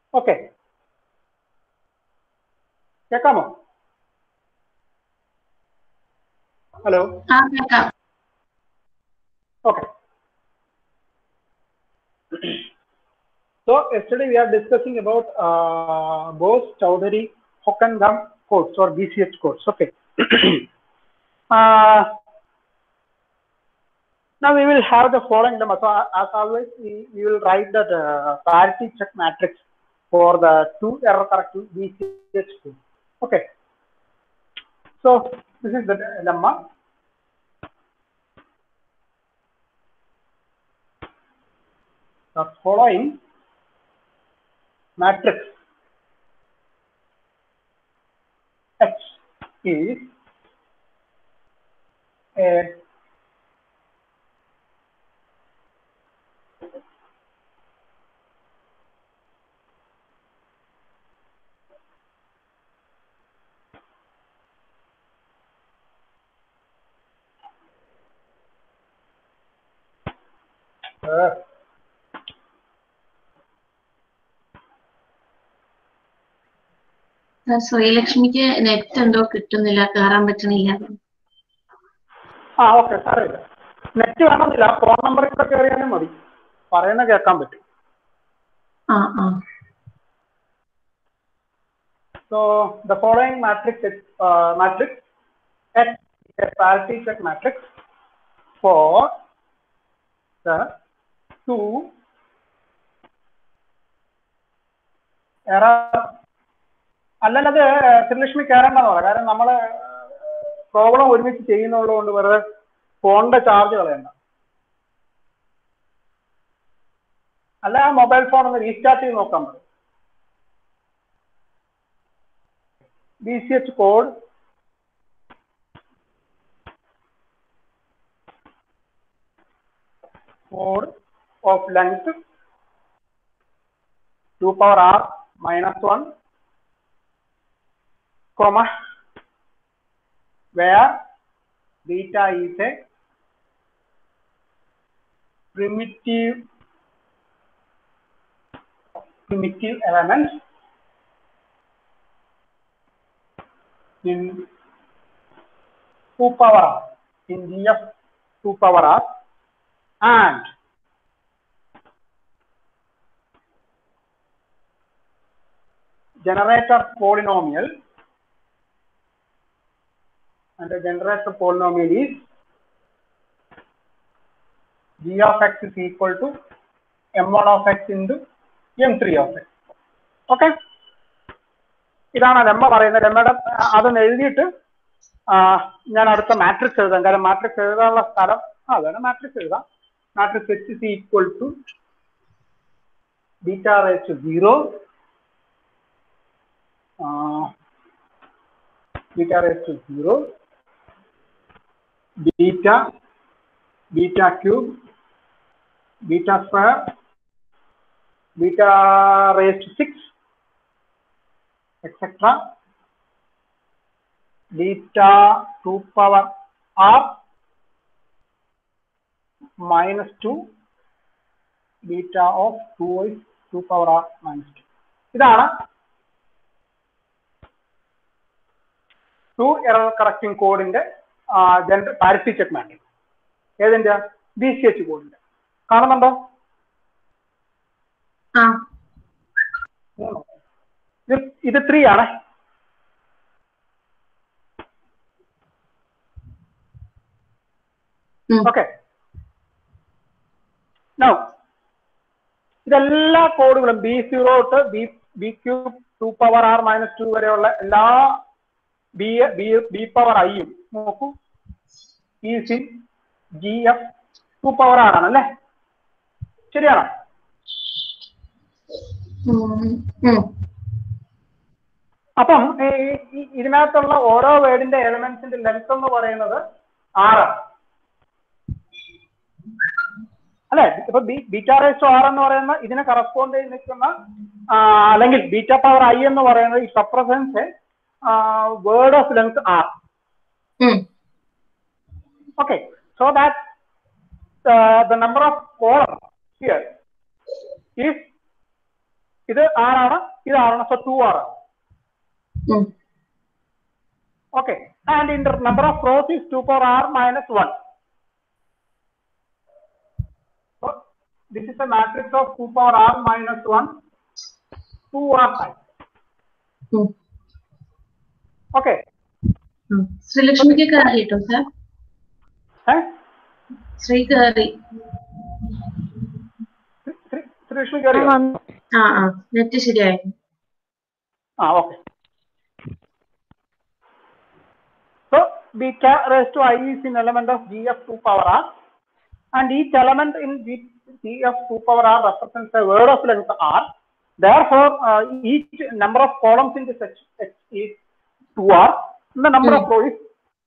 Okay കേൾക്കാമോ hello ആ കേൾക്കാം Okay. So yesterday we are discussing about uh, Bose Chowdhury Hockengam codes or BCH codes. Okay. uh, now we will have the following lemma. So as always, we, we will write the uh, parity check matrix for the two error correcting BCH code. Okay. So this is the lemma. the following matrix H is a uh, ആ, ശ്രീലക്ഷ്മിക്ക് net എന്തോ കിട്ടുന്നില്ല കയറാൻ പറ്റണില്ല ആ okay സാറില്ല net വേണമെന്നില്ല phone നമ്പറിൽ കൂടെ കയറിയാലും മതി പറയുന്ന കേൾക്കാൻ പറ്റും ആ ആ So the following matrix is uh, matrix X is a parity check matrix for the two error അല്ലല്ലത് Sreelakshmi കയറേണ്ടെന്ന് പറയാം കാരണം നമ്മള് പ്രോബ്ലം ഒരുമിച്ച് ചെയ്യുന്നുള്ളത് കൊണ്ട് വെറുതെ ഫോണിന്റെ ചാർജ് കളയണ്ട അല്ല ആ മൊബൈൽ ഫോൺ ഒന്ന് റീസ്റ്റാർട്ട് ചെയ്ത് നോക്കാൻ പറ്റും BCH code code of length 2 power r minus 1 comma where beta is a primitive primitive element in 2 power r in df 2 power r and generator polynomial and the generator polynomial is g of x is equal to m1 of x into m3 of x okay ഇതാണ് lemma പറയുന്നത് ലെമ്മയുടെ അതൊന്ന് എഴുതിയിട്ട് ആ, ഞാൻ അടുത്ത matrix എഴുതാം കാരണം മാട്രിക്സ് എഴുതാനുള്ള സ്ഥലം ആ വേണം മാട്രിക്സ് എഴുതാം matrix H is equal to beta raise zero beta raise zero beta beta cube beta square beta raise six etc. Beta 2 power r minus 2 beta of 2 is 2 power r minus 2. ഇതാണ് two error correcting കോഡിന്റെ general parity check matrix ഏതിന്റെ B C H കോഡിന്റെ കാണുന്നുണ്ടോ ആ ഇത് ഇത് three ആണ് ഉം. ഓക്കെ നോ ഇതെല്ലാ കോഡുകളും ബി സീറോ തൊട്ട് B B cube two power R minus two വരെയുള്ള എല്ലാ ബി ബി ബി പവർ ഐയും നോക്കൂ ഈ C G F two power R ആണ് അല്ലേ ശരിയാണോ ഉം. ഉം. അപ്പം ഈ ഈ- ഇതിനകത്തുള്ള ഓരോ വേർഡിന്റെ എലമെന്റ്സിന്റെ ലെങ്ത് എന്ന് പറയുന്നത് ആറാണ് അല്ലെ ഇപ്പൊ ബീറ്റ റേസ് ആർ എന്ന് പറയുന്ന ഇതിനെ കറസ്പോണ്ട് ചെയ്ത് നിൽക്കുന്ന ആ, അല്ലെങ്കിൽ ബീറ്റ പവർ ഐ എന്ന് പറയുന്നത് ഈ സപ്രസൻസ് വേർഡ് ഓഫ് ലെങ്ത് ആർ ഉം. okay so that uh, the number of columns here is ഇത് ആറാണ് ഇത് ആറാണ് സോ ടു ആർ ആണ് ഉം. Okay. And in the number of rows is 2 power r minus 1. So this is a matrix of 2 power r minus 1, 2 r i. ഉം. Okay. ഉം. ശ്രീലക്ഷ്മിക്ക് കയറി കേട്ടോ സാർ Eh? ശ്രീ കയറി Sri- Sri Vishnu carry on. വന്നു ആ ആ നെറ്റ് ശരിയായി Ah, okay. So b k raised to i is in element of g of 2 power r and each element in g, g of 2 power r represents a word of length r. Therefore, uh, each number of columns in this H, H is 2r. And the number of rows is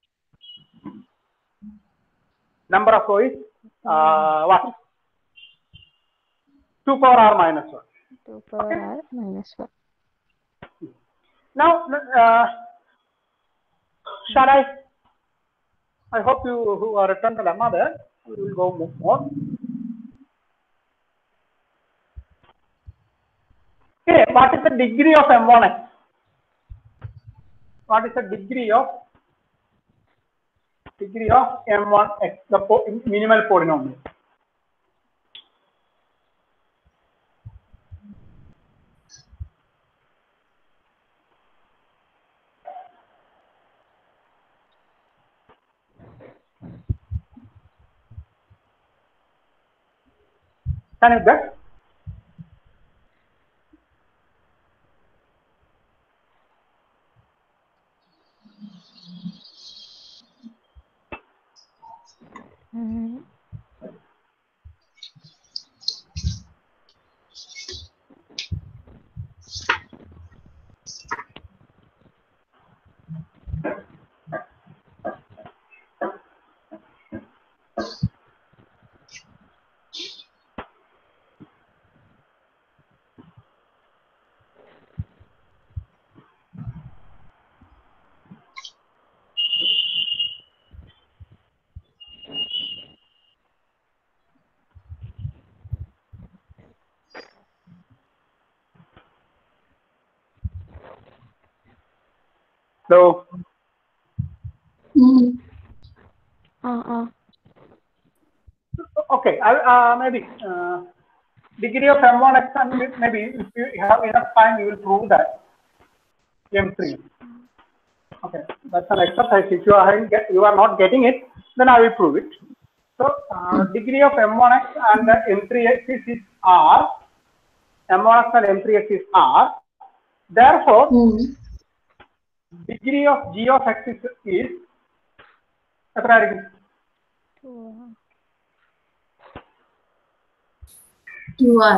number of rows is uh, what? 2 power r minus 1. Two power R minus one Now, uh, shall I? I hope you who are returned to lemma there, we will go move more. Okay, what is the degree of M1x? What is the degree of degree of M1x, the po minimal polynomial? Can you guess? So, ഉം. ആ ആ okay, I, uh, maybe uh, degree of M1x and maybe if you have enough time, you will prove that M3. Okay, that's an exercise. If you are get, you are not getting it, then I will prove it. So, uh, degree of M1x and the M3x is, is R. M1x and M3x is R. Therefore, ഉം. degree of G of x is, is എത്രയായിരിക്കും Two R.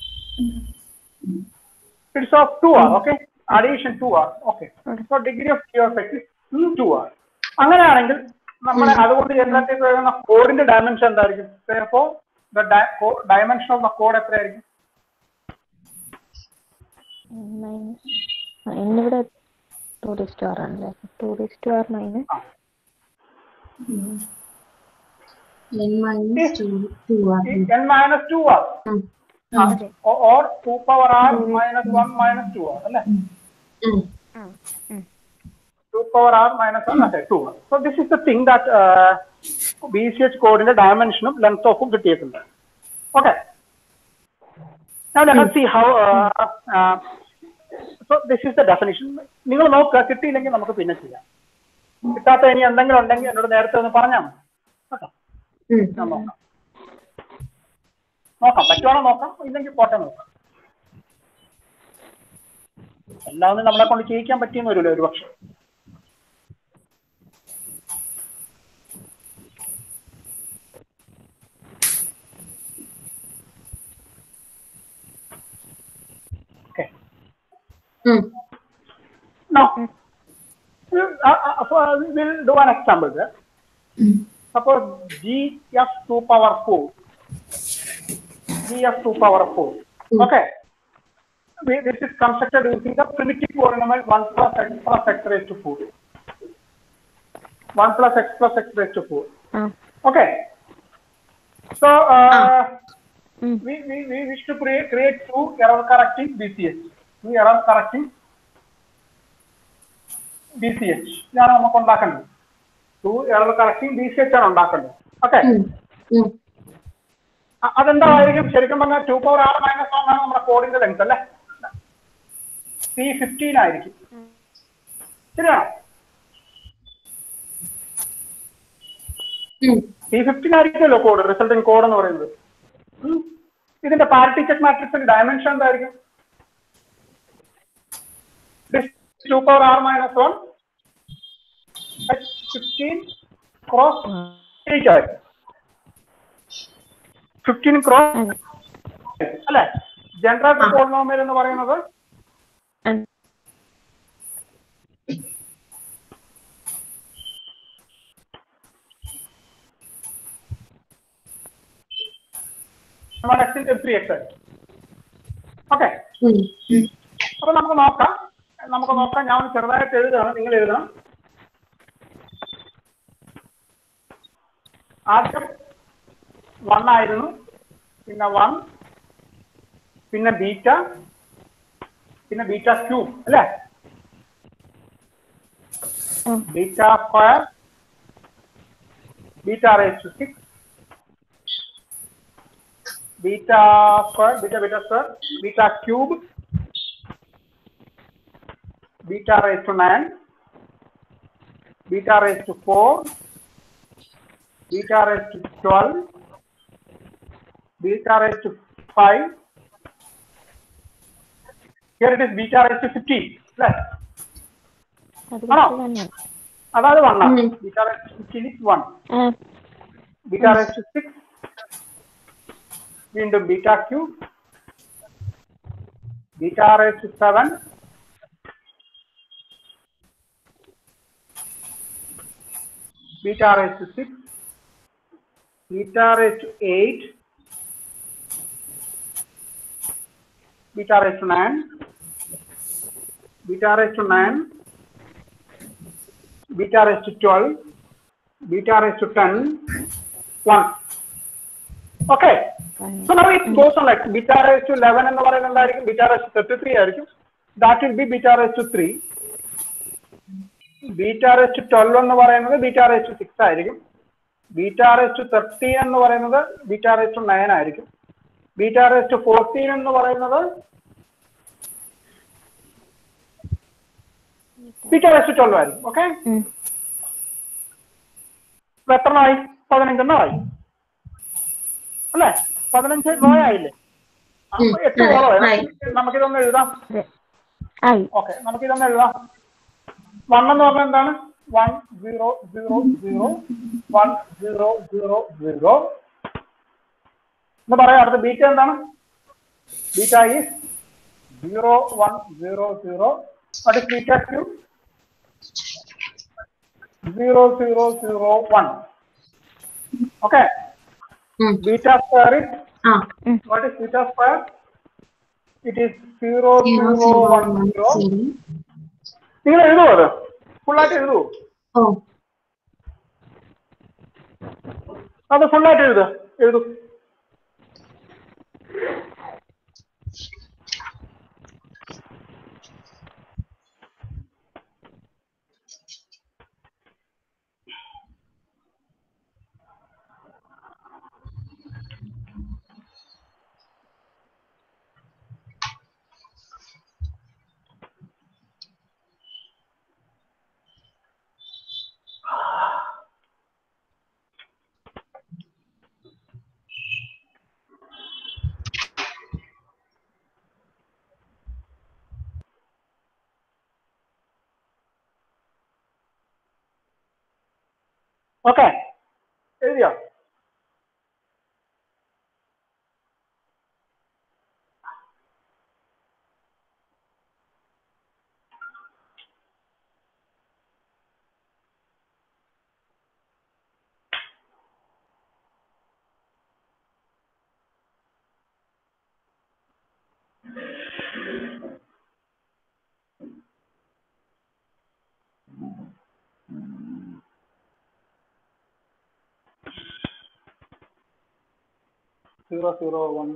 It's of 2r, okay? Addition 2r, okay. So degree of G of x is 2r. അങ്ങനെയാണെങ്കിൽ നമ്മളെ അതുകൊണ്ട് generative വരുന്ന കോഡിന്റെ dimension എന്തായിരിക്കും അപ്പോൾ dimension of the code എത്രയായിരിക്കും മൈനസ് എന്നിവിടെ ടൂറിസ്റ്റ് ആർ ആണല്ലേ two raised R minus N minus two, two R. n minus two R ഉം. Or two power R minus one minus two R അല്ലേ ഉം. Two power R minus one അതെ two R so this is the thing that B C H കോഡിന്റെ ഡയമെൻഷനും length ഓഫും കിട്ടിയിട്ടുണ്ട് okay Now let us see how. Uh, uh, so this is the definition. നിങ്ങൾ നോക്കുക കിട്ടിയില്ലെങ്കിൽ നമുക്ക് പിന്നെ ചെയ്യാം കിട്ടാത്ത ഇനി എന്തെങ്കിലും ഉണ്ടെങ്കിൽ എന്നോട് നേരത്തെ ഒന്ന് പറഞ്ഞാൽ മതി കേട്ടോ ഉം. ഞാൻ നോക്കാം നോക്കാം പറ്റുവാണോ നോക്കാം ഇല്ലെങ്കിൽ പോട്ടെ നോക്കാം എല്ലാം ഒന്നും നമ്മളെ കൊണ്ട് ചെയ്യിക്കാൻ പറ്റിയെന്ന് വരില്ല ഒരു പക്ഷെ ഓക്കെ ഉം. Now, uh, uh, uh, we'll do an example there. ഉം. Suppose g of 2 power 4. g of 2 power 4. Mm. Okay. We, this is constructed using the primitive polynomial 1 plus x plus x raised to 4. 1 plus x plus x raised to 4. ആ Okay. So, uh, ഉം. we, we, we wish to create, create two error correcting BCH. Two error correcting BCH. ഇതാണ് നമുക്ക് ഉണ്ടാക്കേണ്ടത് two error correcting B C H ആണ് ഉണ്ടാക്കേണ്ടത് okay ഉം. ഉം. അതെന്തായിരിക്കും ശരിക്കും പറഞ്ഞാൽ two power R minus one ആണ് നമ്മുടെ കോഡിന്റെ ലെങ്ത് അല്ലേ സി ഫിഫ്റ്റീൻ ആയിരിക്കും ശരിയാണോ ഉം. സി ഫിഫ്റ്റീൻ ആയിരിക്കുമല്ലോ കോഡ് റിസൾട്ടിങ് കോഡ് എന്ന് പറയുന്നത് ഉം. ഇതിന്റെ പാരിറ്റി ചെക്ക് മാട്രിക്സിന്റെ ഡയമെൻഷൻ എന്തായിരിക്കും two power R minus one fifteen cross eight ആയിരിക്കും ഫിഫ്റ്റീൻ ക്രോസ് അതെ അല്ലെ ജനറേറ്റർ ആ. പോളിനോമിയൽ എന്ന് പറയുന്നത് അതെ. നമ്മുടെ എക്സിന്റെ ത്രീ എക്സ് ആയിരിക്കും ഓക്കെ ഉം. ഉം. അപ്പൊ നമുക്ക് നോക്കാം നമുക്ക് നോക്കാം ഞാൻ ഒന്ന് ചെറുതായിട്ട് എഴുതുകയാണ് നിങ്ങൾ എഴുതണം ആദ്യം വൺ ആയിരുന്നു പിന്നെ വൺ പിന്നെ ബീറ്റ പിന്നെ ബീറ്റ ക്യൂബ് അല്ലേ ഉം. Beta square beta raise to six beta square beta beta square beta cube beta raised to 9, beta raised to 4, beta raised to 12, beta raised to 5. Here it is beta raised to 15. അല്ലേ അത് ആണോ? Beta തന്നെയാണ് അതായത് one ഉം. Beta raise to fifteen is one ആ beta raise to six വീണ്ടും beta cube beta raise to seven beta raised to 6, beta raised to 8, beta raised to 9, beta raised to 9, beta raised to 12, beta raised to 10, 1. Okay. So now it goes on like beta raised to 11 എന്ന് പറയുന്നത് എന്തായിരിക്കും beta raised to 33 ആയിരിക്കും. That will be beta raised to 3. Beta raised twelve എന്ന് പറയുന്നത് beta raised six ആയിരിക്കും beta raised thirteen എന്ന് പറയുന്നത് beta raised nine ആയിരിക്കും ബീറ്റ റെസ്റ്റ് ഫോർട്ടീൻ എന്ന് പറയുന്നത് ബീറ്റ റെസ്റ്റ് ട്വൽവ് ആയിരിക്കും ഓക്കെ ഉം. എത്ര ആയി പതിനഞ്ചെണ്ണമായി അല്ലേ പതിനഞ്ച് റോ ആയില്ലേ അപ്പൊ ഉം, എട്ട് അതെ, റോ ആയി. നമുക്കിതൊന്ന് എഴുതാം അതെ ആയി ഓക്കെ നമുക്കിതൊന്ന് എഴുതാം വൺ എന്ന് പറഞ്ഞാൽ എന്താണ് one zero zero zero one zero zero zero എന്ന് പറയാം അടുത്ത ബീറ്റ എന്താണ് beta is zero one zero zero അത് beta cube zero zero zero one okay ഉം. ബീറ്റ സ്ക്വയർ ഇസ് ആ what is beta square? It is zero zero zero zero one one zero. zero. നിങ്ങൾ എഴുതുമോ അത് ഫുള്ളായിട്ട് എഴുതുമോ ഓ അത് ഫുള്ളായിട്ട് എഴുതുക എഴുതു ഓക്കെ എഴുതിയോ സീറോ സീറോ വൺ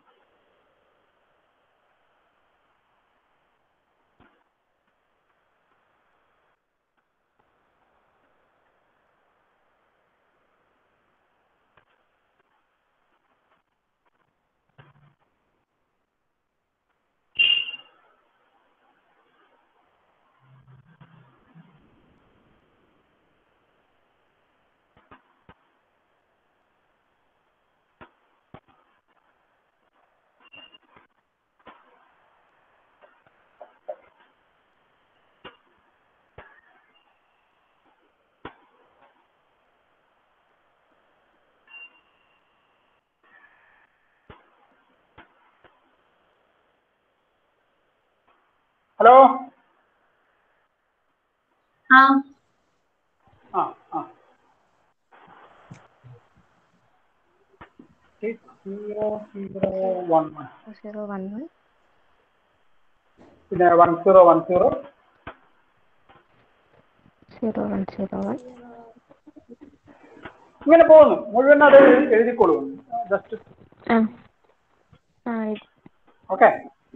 ഹലോ ആ ആ ആ zero zero one one zero one one പിന്നെ one zero one zero zero one zero one ഇങ്ങനെ പോകുന്നു മുഴുവൻ അത് എഴുതി- എഴുതിക്കോളൂ ജസ്റ്റ് ആ ആ ഇത് ഓക്കെ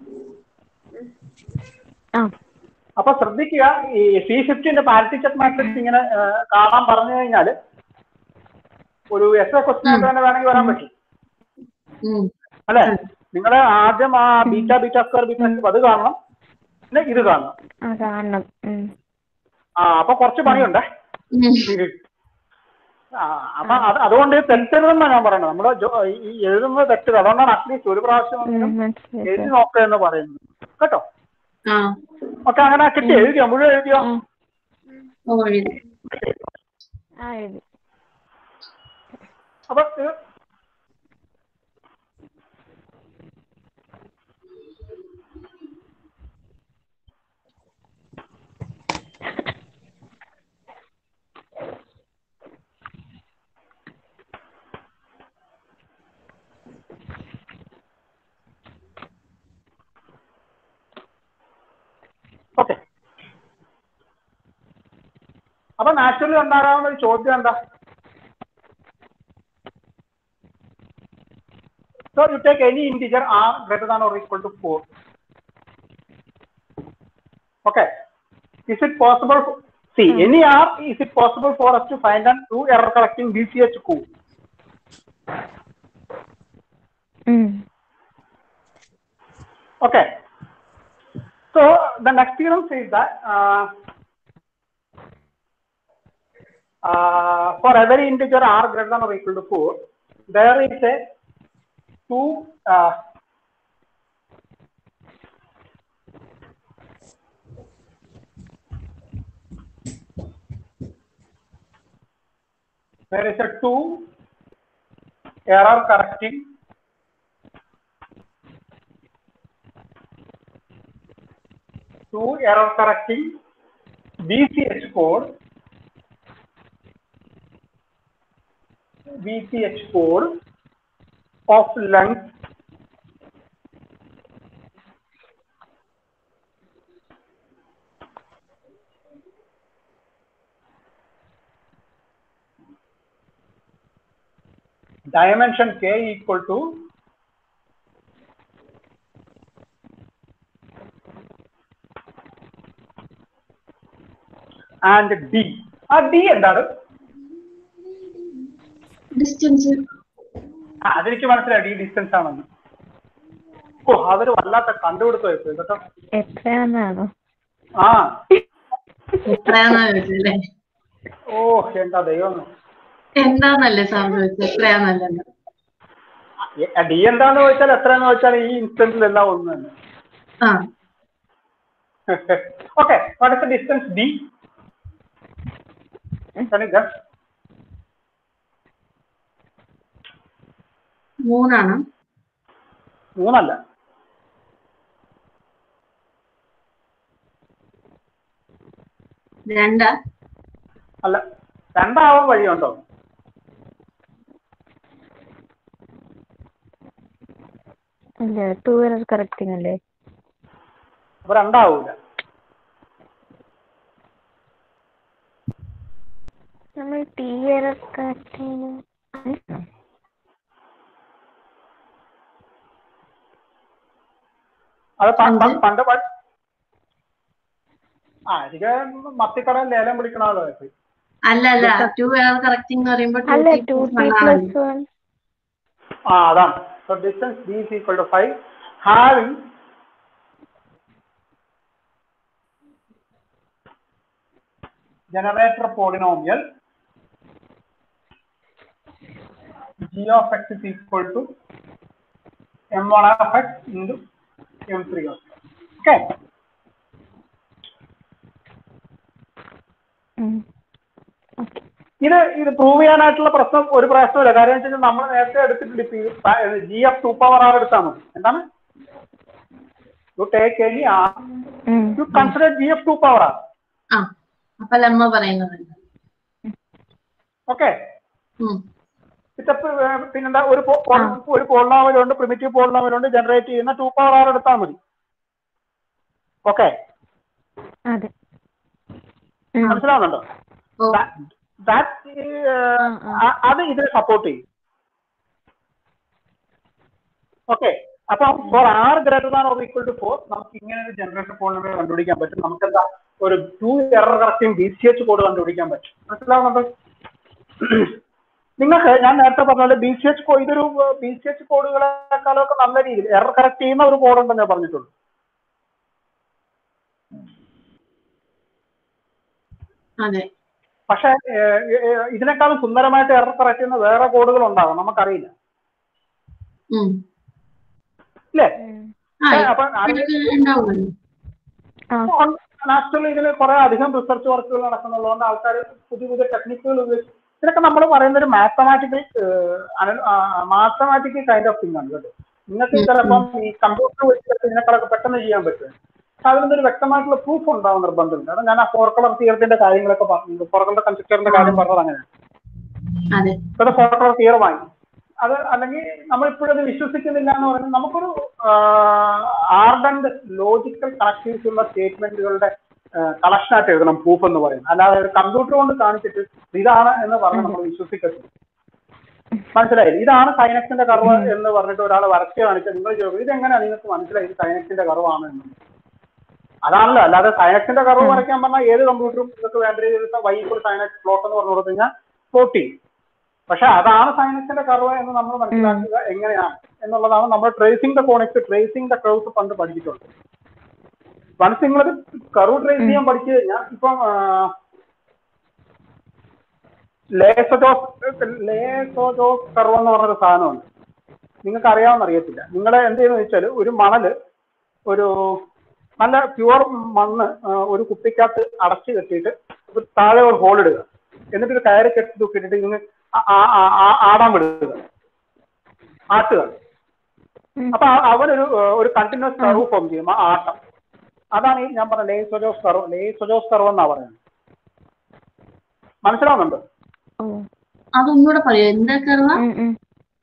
ആ അപ്പൊ ശ്രദ്ധിക്കുക ഈ സി ഫിഫ്റ്റിന്റെ പാരിറ്റി ചെക്ക് മാട്രിക്സ് ഇങ്ങനെ ആ, കാണാൻ പറഞ്ഞു കഴിഞ്ഞാൽ ഒരു എസ് എ ക്വസ്റ്റൻ ആയിട്ട് തന്നെ വേണമെങ്കിൽ വരാൻ പറ്റും ഉം. അല്ലെ നിങ്ങൾ ആദ്യം ആ ബീറ്റ ബീറ്റ സ്ക്വയർ ബീറ്റ അത് കാണണം പിന്നെ ഇത് കാണണം ആ കാണണം ഉം. ആ അപ്പൊ കുറച്ച് പണിയുണ്ടേ ഉം. ആ, അപ്പൊ അത് അതുകൊണ്ട് തെറ്റരുതെന്നാണ് ഞാൻ പറയുന്നത് നമ്മള് ജോ- ഈ എഴുതുന്നത് തെറ്റരുത് അതുകൊണ്ടാണ് അറ്റ്ലീസ്റ്റ് ഒരു പ്രാവശ്യം ഉം, എങ്കിലും മനസ്സിലായി എഴുതി നോക്കുക എന്ന് പറയുന്നത് കേട്ടോ ആ ഓക്കെ അങ്ങനെ കിട്ടി എഴുതിയോ മുഴുവൻ എഴുതിയോ ആ ഓ എഴുതി ആ എഴുതി അപ്പൊ ഇത് ഓക്കെ അപ്പൊ നാച്ചുറലി ഉണ്ടാകാവുന്ന ഒരു ചോദ്യം എന്താ So you take any integer r greater than or equal to 4. Okay. Is it possible, see, any r, is it possible for us to find an true error correcting BCH code? ഉം. Okay. So the next theorem says that uh, uh, for every integer r greater than or equal to 4, there is a two uh, there is a two error correcting two error correcting BCH code BCH code of length dimension k equal to and d ആ d എന്താണ് distance ആ, അതെനിക്ക് മനസ്സിലായി D distance ആണെന്ന് ഓ അതൊരു വല്ലാത്ത കണ്ടുപിടുത്തമായി പോയി കേട്ടോ എത്രയാണെന്നാണോ ആ എത്രയാന്നാ ചോദിച്ചല്ലേ ഓ എന്താ ദൈവം എന്താന്നല്ലേ സംഭവിച്ചത് എത്രയാന്നല്ലെന്ന് ഡി എന്താന്ന് ചോദിച്ചാൽ എത്രയെന്ന് ചോദിച്ചാൽ ഈ ഇൻസ്റ്റന്റിൽ എല്ലാം ഒന്ന് തന്നെ ആ okay what is the distance D guess മൂന്നാണ് മൂന്നല്ല രണ്ടാ അല്ല രണ്ടാവാൻ വഴിയുണ്ടോ അല്ലേ ടു ഇയർ കറക്റ്റിംഗ് അല്ലേ അപ്പൊ രണ്ടാവൂല നമ്മൾ ടി ഇയർ കറക്റ്റിംഗ് അത് പ- പ- എന്ത്? പണ്ട് പ- ആ എനിക്ക് മത്തിക്കട ലേലം വിളിക്കണമല്ലോ ഇത്. അല്ല അല്ല ടു എറർ കറക്റ്റിംഗ് എന്ന് പറയുമ്പോൾ അല്ല ടു ടി പ്ലസ് വൺ ആ അതാണ് so distance B is equal to five having generator polynomial g of x is equal to m1 of x into m3 of x. Okay. Okay ഇത് ഇത് prove ചെയ്യാനായിട്ടുള്ള പ്രശ്നം ഒരു പ്രശ്നമില്ല കാര്യം വെച്ചാൽ നമ്മൾ നേരത്തെ എടുത്തിട്ടുണ്ട് G F two power R എടുത്താൽ മതി എന്താണ് you take any R you consider G F two power R ആ അപ്പൊ ലമ്മ പറയുന്നത് ഓക്കെ ഉം. ഇതപ്പ് പിന്നെന്താ ഒരു പോ- പോ- ഒരു പോളിനോമിലുണ്ട് പ്രിമിറ്റീവ് പോളിനോമിലുണ്ട് ജനറേറ്റ് ചെയ്യുന്ന ടു പവർ ആർ എടുത്താൽ മതി ഓക്കെ അതെ ഉം. മനസ്സിലാവുന്നുണ്ടോ ഓ ദാറ്റ് ആ. അത് ഇതിനെ സപ്പോർട്ട് ചെയ്യും ഓക്കെ അപ്പൊ for R greater than or equal to four നമുക്ക് ഇങ്ങനെ ഒരു ജനറേറ്റർ പോളിനോമിയൽ കണ്ടുപിടിക്കാൻ പറ്റും നമുക്ക് എന്താ ഒരു two error correcting B C H code കണ്ടുപിടിക്കാൻ പറ്റും മനസ്സിലാവുന്നുണ്ടോ നിങ്ങൾക്ക് ഞാൻ നേരത്തെ പറഞ്ഞ പോലെ ബി സി എച്ച് ഇതൊരു ബി സി എച്ച് കോഡുകളെക്കാളൊക്കെ നല്ല രീതിയിൽ എറർ കറക്റ്റ് ചെയ്യുന്ന ഒരു കോഡുണ്ടെന്ന് ഞാൻ പറഞ്ഞിട്ടുള്ളൂ അതെ പക്ഷെ ഇതിനേക്കാളും സുന്ദരമായിട്ട് എറർ കറക്റ്റ് ചെയ്യുന്ന വേറെ കോഡുകൾ ഉണ്ടാകും നമുക്കറിയില്ല ഉം. ഇല്ലേ ഉം. ആ ഏ, അപ്പൊ അത് ഇതൊക്കെ ഉണ്ടാവുമല്ലോ ആ നാച്ചുറലി ഇതിന് കുറെ അധികം റിസർച്ച് വർക്കുകൾ നടക്കുന്നുള്ളതുകൊണ്ട് ആൾക്കാർ പുതിയ പുതിയ ടെക്നിക്കുകൾ ഉപയോഗിച്ച് ഇതിനൊക്കെ നമ്മൾ പറയുന്ന ഒരു mathematical mathematical kind of thing ആണ് കേട്ടോ നിങ്ങൾക്ക് ചിലപ്പം ഈ കമ്പ്യൂട്ടർ വെച്ചിട്ട് ഇതിനേക്കാളൊക്കെ പെട്ടെന്ന് ചെയ്യാൻ പറ്റും പക്ഷെ അതിനൊരു വ്യക്തമായിട്ടുള്ള പ്രൂഫ് ഉണ്ടാവും നിർബന്ധമില്ല കാരണം ഞാൻ ആ ഫോർ കളർ തിയറത്തിന്റെ കാര്യങ്ങളൊക്കെ പറഞ്ഞു ഫോർ കളർ കൺസ്ട്രക്ടറിന്റെ കാര്യം പറഞ്ഞത് അങ്ങനെയാണ് അതെ അത് ഫോർ കളർ തിയറമായി അത് അല്ലെങ്കിൽ നമ്മൾ ഇപ്പോഴത് വിശ്വസിക്കുന്നില്ല എന്ന് പറയുന്നത് നമുക്കൊരു ആർഡന്റ് ലോജിക്കൽ കണക്ഷൻസ് ഉള്ള സ്റ്റേറ്റ്മെന്റുകളുടെ കളക്ഷൻ ആയിട്ട് എഴുതണം പ്രൂഫ് എന്ന് പറയുന്നത് അല്ലാതെ കമ്പ്യൂട്ടർ കൊണ്ട് കാണിച്ചിട്ട് ഇതാണ് എന്ന് പറഞ്ഞ് നമ്മൾ വിശ്വസിക്കത്തില്ല മനസ്സിലായില്ല ഇതാണ് സൈനക്സിന്റെ കർവ് എന്ന് പറഞ്ഞിട്ട് ഒരാൾ വരച്ച് കാണിച്ചാൽ നിങ്ങൾ ചോദിക്കും ഇതെങ്ങനെയാണ് നിങ്ങൾക്ക് മനസ്സിലായി ഇത് സൈനക്സിന്റെ കർവാണ് എന്ന് അതാണല്ലോ അല്ലാതെ സൈനക്സിന്റെ കർവ് വരയ്ക്കാൻ പറഞ്ഞാൽ ഏത് കമ്പ്യൂട്ടറും ഇതൊക്കെ വേണ്ട രീതിയിൽ വൈ ഇപ്പോൾ സൈനക്സ് പ്ലോട്ട് എന്ന് പറഞ്ഞു കൊടുത്തു കഴിഞ്ഞാൽ പ്ലോട്ട് ചെയ്യും പക്ഷെ അതാണ് സൈനക്സിന്റെ കർവ് എന്ന് നമ്മൾ മനസ്സിലാക്കുക എങ്ങനെയാണ് എന്നുള്ളതാണ് നമ്മൾ tracing the conics tracing the curves പണ്ട് പഠിച്ചിട്ടുണ്ട് വൺസ് നിങ്ങളത് കർവ് ട്രേസ് ചെയ്യാൻ പഠിച്ചു കഴിഞ്ഞാൽ ഇപ്പം ലേസോജോസ് ലേസോജോസ് കർവ് എന്ന് പറഞ്ഞൊരു സാധനമുണ്ട് നിങ്ങൾക്ക് അറിയാമെന്ന് അറിയത്തില്ല നിങ്ങൾ എന്ത് ചെയ്യുന്നത് വെച്ചാൽ ഒരു മണല് ഒരു നല്ല പ്യുവർ മണ്ണ് ആ, ഒരു കുപ്പിക്കകത്ത് അടച്ചു കെട്ടിയിട്ട് ഒരു താഴെ ഒരു ഹോൾ ഇടുക എന്നിട്ട് ഒരു കയറി കെട്ടി തൂക്കിയിട്ടിട്ട് ഇങ്ങനെ ആ- ആ- ആ- ആ- ആടാൻ വിടുക ആട്ടുക ഉം. അപ്പൊ ആ- അവനൊരു ആ, ഒരു കണ്ടിന്യൂസ് കർവ് ഫോം ചെയ്യും ആ ആട്ടം അതാണ് ഈ ഞാൻ പറഞ്ഞ ലേസോജോസ് കർവ് ലേസോജോസ് കർവ് എന്നാ പറയുന്നത് മനസ്സിലാവുന്നുണ്ടോ ഓ അതൊന്നുകൂടെ പറയോ എന്താ കർവ ഉം, ഉം.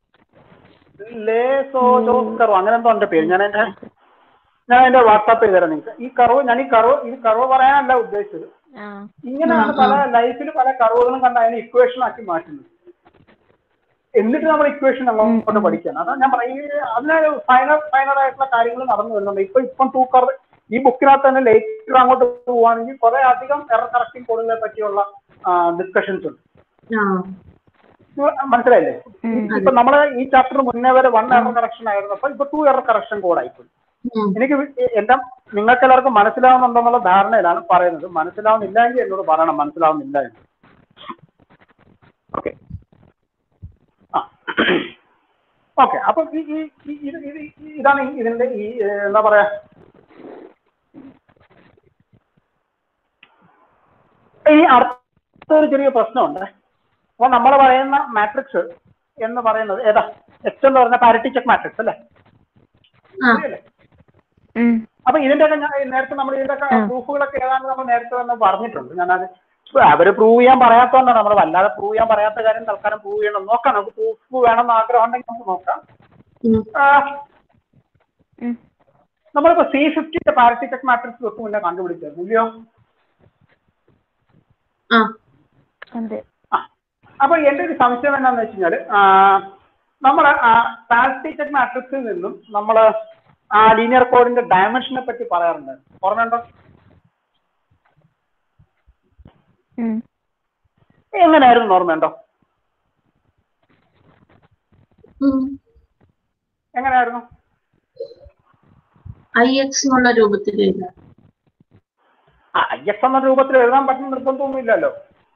ലേസോജോസ് കർവ് അങ്ങനെ എന്തോ എന്റെ പേര് ഞാൻ എന്റെ ഞാൻ എന്റെ വാട്സാപ്പ് ചെയ്ത് തരാം നിങ്ങൾക്ക് ഈ കർവ് ഞാൻ ഈ കർവ് ഈ കർവ് പറയാനല്ല ഉദ്ദേശിച്ചത് ആ ഇങ്ങനെയാണ് പല ലൈഫിൽ പല കർവുകളും കണ്ട് അതിനെ ഇക്വേഷൻ ആക്കി മാറ്റുന്നത് എന്നിട്ട് നമ്മൾ ഇക്വേഷൻ അങ്ങോട്ട് പഠിക്കണം അതാ ഞാൻ പറയും ഈ അതിന് ഫൈനൽ ഫൈനൽ ആയിട്ടുള്ള കാര്യങ്ങൾ നടന്നു വരുന്നുണ്ട് ഇപ്പൊ ഇപ്പം ടൂ കർവ് ഈ ബുക്കിനകത്ത് തന്നെ ലേറ്റർ അങ്ങോട്ട് പോവുകയാണെങ്കിൽ കുറെ അധികം എറർ കറക്റ്റിംഗ് കോഡുകളെ പറ്റിയുള്ള ഡിസ്കഷൻസ് ഉണ്ട് ആ ഇത് മനസ്സിലായില്ലേ ഉം. ഇപ്പൊ നമ്മള് ഈ ചാപ്റ്റർ മുന്നേ വരെ വൺ എറർ കറക്ഷൻ ആയിരുന്നപ്പോ ഇപ്പൊ ടു എറർ കറക്ഷൻ കോഡ് ആയിപ്പോയി ഉം. എനിക്ക് വി- എന്റെ നിങ്ങൾക്ക് എല്ലാവർക്കും മനസ്സിലാവുന്നുണ്ടെന്നുള്ള ധാരണയിലാണ് പറയുന്നത് മനസ്സിലാവുന്നില്ലെങ്കിൽ എന്നോട് പറയണം മനസ്സിലാവുന്നില്ല എന്ന് ഓക്കെ ആ ഓക്കെ അപ്പൊ ഈ ഈ ഈ- ഇത് ഇത് ഈ- ഇതാണ് ഈ- ഇതിന്റെ ഈ ഏഹ്, എന്താ പറയാ ഈ അടുത്തൊരു ചെറിയ പ്രശ്നമുണ്ട് അപ്പൊ നമ്മൾ പറയുന്ന മാട്രിക്സ് എന്ന് പറയുന്നത് ഏതാ എച്ച് എന്ന് പറഞ്ഞ പാരിറ്റി ചെക്ക് മാട്രിക്സ് അല്ലേ ആ ശരിയല്ലേ ഉം. അപ്പൊ ഇതിന്റെയൊക്കെ ഞാൻ നേരത്തെ നമ്മൾ ഇതിന്റെയൊക്കെ പ്രൂഫുകളൊക്കെ ഏതാണ്ട് നമ്മൾ നേരത്തെ തന്നെ പറഞ്ഞിട്ടുണ്ട് ഞാനത് അവര് പ്രൂവ് ചെയ്യാൻ പറയാത്തതുകൊണ്ടാണ് നമ്മൾ വല്ലാതെ പ്രൂവ് ചെയ്യാൻ പറയാത്ത കാര്യം തൽക്കാലം പ്രൂവ് ചെയ്യണം നോക്കാം നമുക്ക് പ്രൂഫ് വേണമെന്ന് ആഗ്രഹം ഉണ്ടെങ്കിൽ നമുക്ക് നോക്കാം ഉം. ആ, ഉം. നമ്മളിപ്പോ സി ഫിഫ്റ്റിന്റെ പാരറ്റിക് മാട്രിക്സ് തൊട്ട് മുന്നേ കണ്ടുപിടിച്ചായിരുന്നു ഇല്ലയോ ആ അതെ ആ അപ്പൊ എന്റെ ഒരു സംശയം എന്താണെന്ന് വെച്ച് കഴിഞ്ഞാല് നമ്മൾ പാരറ്റിക് മാട്രിക്സിൽ നിന്നും നമ്മൾ ആ ലീനിയർ കോഡിന്റെ ഡയമെൻഷനെ പറ്റി പറയാറുണ്ട് ഓർമ്മയുണ്ടോ ഉം. എങ്ങനെയായിരുന്നു ഓർമ്മയുണ്ടോ ഉം. എങ്ങനെയായിരുന്നു ഐ എക്സ് എന്നുള്ള രൂപത്തിൽ എഴുതാം ആ ഐ എക്സ് എന്ന രൂപത്തിൽ എഴുതാൻ പറ്റുന്ന നിർബന്ധമൊന്നുമില്ലല്ലോ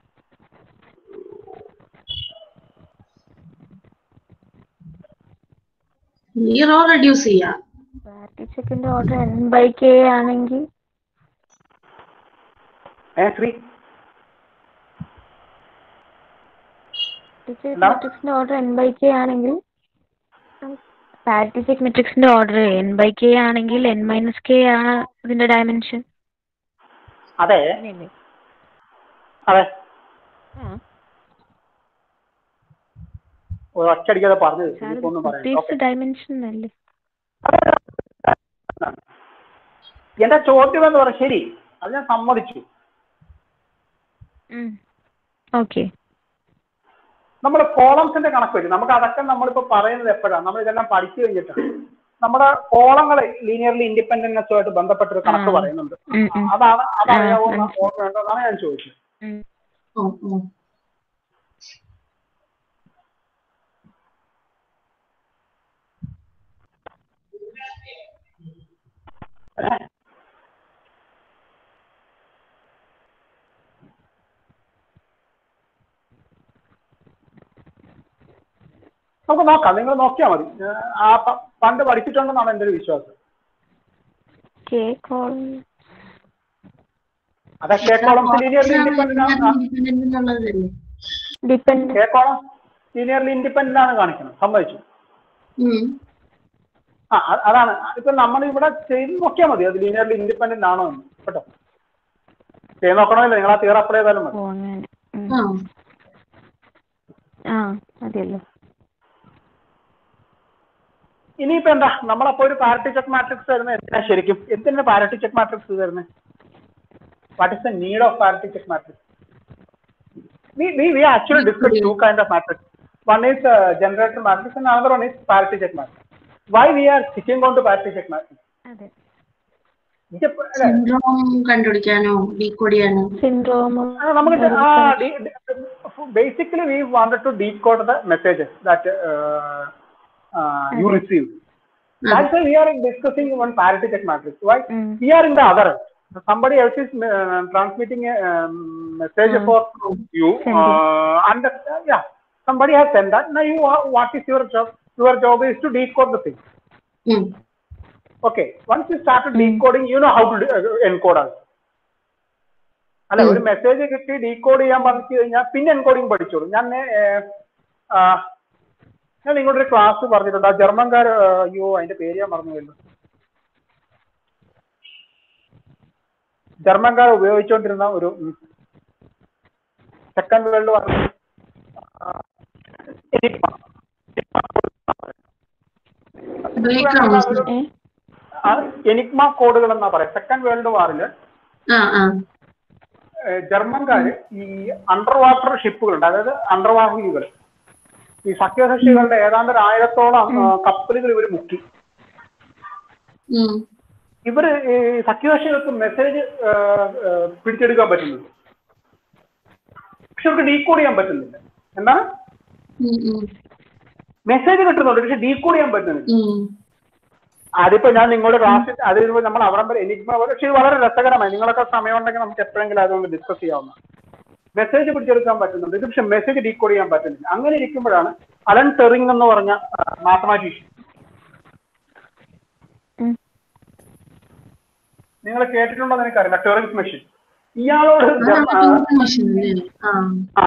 സീറോ റെഡ്യൂസ് ചെയ്യാം പാർട്ടി ചെക്കിന്റെ ഓർഡർ എൻ ബൈ കെ ആണെങ്കിൽ ഏ ശ്രീ പാർട്ടി ചെക്ക് എന്താ? മെട്രിക്സിന്റെ ഓർഡർ എൻ ബൈ കെ ആണെങ്കിൽ പാരിറ്റി ചെക്ക് മെട്രിക്സിന്റെ ഓർഡർ എൻ ബൈ കെ ആണെങ്കിൽ എൻ മൈനസ് കെ ആണ് ഇതിന്റെ ഡയമെൻഷൻ അതെ അതെ ഒരു ഒറ്റയടിക്കാതെ പറഞ്ഞു ഇനിയിപ്പോ ഒന്നും പറയാം ഓക്കെ ഡയമെൻഷൻ അല്ലേ എന്റെ ചോദ്യം എന്ന് പറഞ്ഞ ശരി അത് ഞാൻ സമ്മതിച്ചു ഓക്കെ നമ്മൾ കോളംസിന്റെ കണക്ക് വരും നമുക്ക് അതൊക്കെ നമ്മളിപ്പോ പറയുന്നത് എപ്പോഴാണ് നമ്മൾ ഇതെല്ലാം പഠിച്ചു കഴിഞ്ഞിട്ടാണ് നമ്മുടെ കോളങ്ങൾ ലീനിയർലി ഇൻഡിപെൻഡൻസുമായിട്ട് ബന്ധപ്പെട്ട ഒരു കണക്ക് ആ. പറയുന്നുണ്ട് അതാണ് അതറിയാവോ എന്ന് ഓർമ്മയുണ്ടോന്നാണ് ഞാൻ ചോദിച്ചത് ഓ ഓ നമുക്ക് നോക്കാം നിങ്ങൾ നോക്കിയാൽ മതി ഏഹ് ആ പ- പണ്ട് പഠിച്ചിട്ടുണ്ടെന്നാണ് എന്റെ ഒരു വിശ്വാസം കെ കോളം അതെ കെ കോളംസ് ലീനിയർലി ഇൻഡിപെൻഡന്റ് ആണ് ഇൻഡിപെൻഡന്റ് എന്നുള്ളതല്ലേ depend K column linearly independent ആണ് കാണിക്കുന്നത് സമ്മതിച്ചു ഉം. ആ അ- അതാണ് ഇപ്പൊ നമ്മൾ ഇവിടെ ചെയ്ത് നോക്കിയാൽ മതി അത് ലീനിയർലി ഇൻഡിപെൻഡന്റ് ആണോ എന്ന് കേട്ടോ ചെയ്ത് നോക്കണമല്ലോ നിങ്ങൾ ആ തീർ അപ്ലൈ ചെയ്താലും മതി ഓ അങ്ങനെ ഉം. ആ ആ മതിയല്ലോ ഇനിയിപ്പോ എന്താ നമ്മളപ്പോ ഒരു പാരറ്റി ചെക്ക് മാട്രിക്സ് തരുന്നത് എന്തിനാ ശരിക്കും എന്തിനാ പാരറ്റി ചെക്ക് മാട്രിക്സ് തരുന്നത് what is the need of parity check matrix we we we actually discussed two kind of matrix one is uh, generator matrix and another one is parity check matrix why we are sticking on to parity check matrix അതെ ഇത് ഇപ്പൊ- അല്ലേ? Syndrome കണ്ടുപിടിക്കാനോ decode ചെയ്യാനോ syndrome ആ, നമുക്ക് basically we wanted to decode the messages that you received that's why we are discussing one parity check matrix why Mm. we are in the other end. somebody else is uh, transmitting a um, message Mm. for you Sending. uh, and uh, yeah somebody has sent that now you are, what is your job your job is to decode the thing ഉം. okay once you started decoding you know how to de- uh, encode also അല്ല ഉം. ഒരു message കിട്ടി decode ചെയ്യാൻ പഠിച്ചു കഴിഞ്ഞാൽ പിന്നെ encoding പഠിച്ചോളൂ ഞാൻ നേ- ഏഹ്, ആ, ഞാൻ നിങ്ങളുടെ ഒരു ക്ലാസ് പറഞ്ഞിട്ടുണ്ട് ആ ജർമ്മൻകാർ അയ്യോ അതിന്റെ പേര് ഞാൻ മറന്നുപോയല്ലോ ജർമ്മൻകാർ ഉപയോഗിച്ചുകൊണ്ടിരുന്ന ഒരു സെക്കൻഡ് വേൾഡ് വാർ ബ്രേക്ക് ആണോ ഏ എനിക്മ കോഡുകൾ എന്നാ പറയാം സെക്കൻഡ് വേൾഡ് വാറില് ആ ആ ജർമ്മൻകാര് ഈ അണ്ടർ വാട്ടർ ഷിപ്പുകളുണ്ട് അതായത് അന്തർവാഹിനികൾ ഈ സഖ്യകക്ഷികളുടെ ഏതാണ്ട് ഒരു ആയിരത്തോളം ആ, കപ്പലുകൾ ഇവർ മുക്കി ഉം. ഇവര് ഈ സഖ്യകക്ഷികൾക്ക് മെസ്സേജ് പിടിച്ചെടുക്കാൻ പറ്റുന്നുണ്ട് പക്ഷെ അവർക്ക് ഡീകോഡ് ചെയ്യാൻ പറ്റുന്നില്ല എന്താണ് ഉം, ഉം. മെസ്സേജ് കിട്ടുന്നുണ്ട് പക്ഷെ ഡീകോഡ് ചെയ്യാൻ പറ്റുന്നില്ല ഉം. അതിപ്പോ ഞാൻ നിങ്ങളുടെ ക്ലാസ്സിൽ അത് കഴിഞ്ഞ് നമ്മൾ അവിടം വരെ എനിക്മ പോലെ പക്ഷെ ഇത് വളരെ രസകരമായി നിങ്ങളൊക്കെ സമയം ഉണ്ടെങ്കിൽ നമുക്ക് എപ്പോഴെങ്കിലും അതുകൊണ്ട് ഡിസ്കസ് ചെയ്യാവുന്ന മെസ്സേജ് പിടിച്ചെടുക്കാൻ പറ്റുന്നുണ്ട് ഇത് പക്ഷെ മെസ്സേജ് ഡീകോഡ് ചെയ്യാൻ പറ്റുന്നില്ല അങ്ങനെ ഇരിക്കുമ്പോഴാണ് അലൻ ടെറിങ് എന്ന് പറഞ്ഞ മാത്തമാറ്റീഷ്യൻ ഉം. നിങ്ങൾ കേട്ടിട്ടുണ്ടോ എന്ന് എനിക്കറിയില്ല ടെറിങ് മെഷീൻ ഇയാളോട് അത് ജർമ്മ- ആ turing machine അല്ലേ? ആ ആ,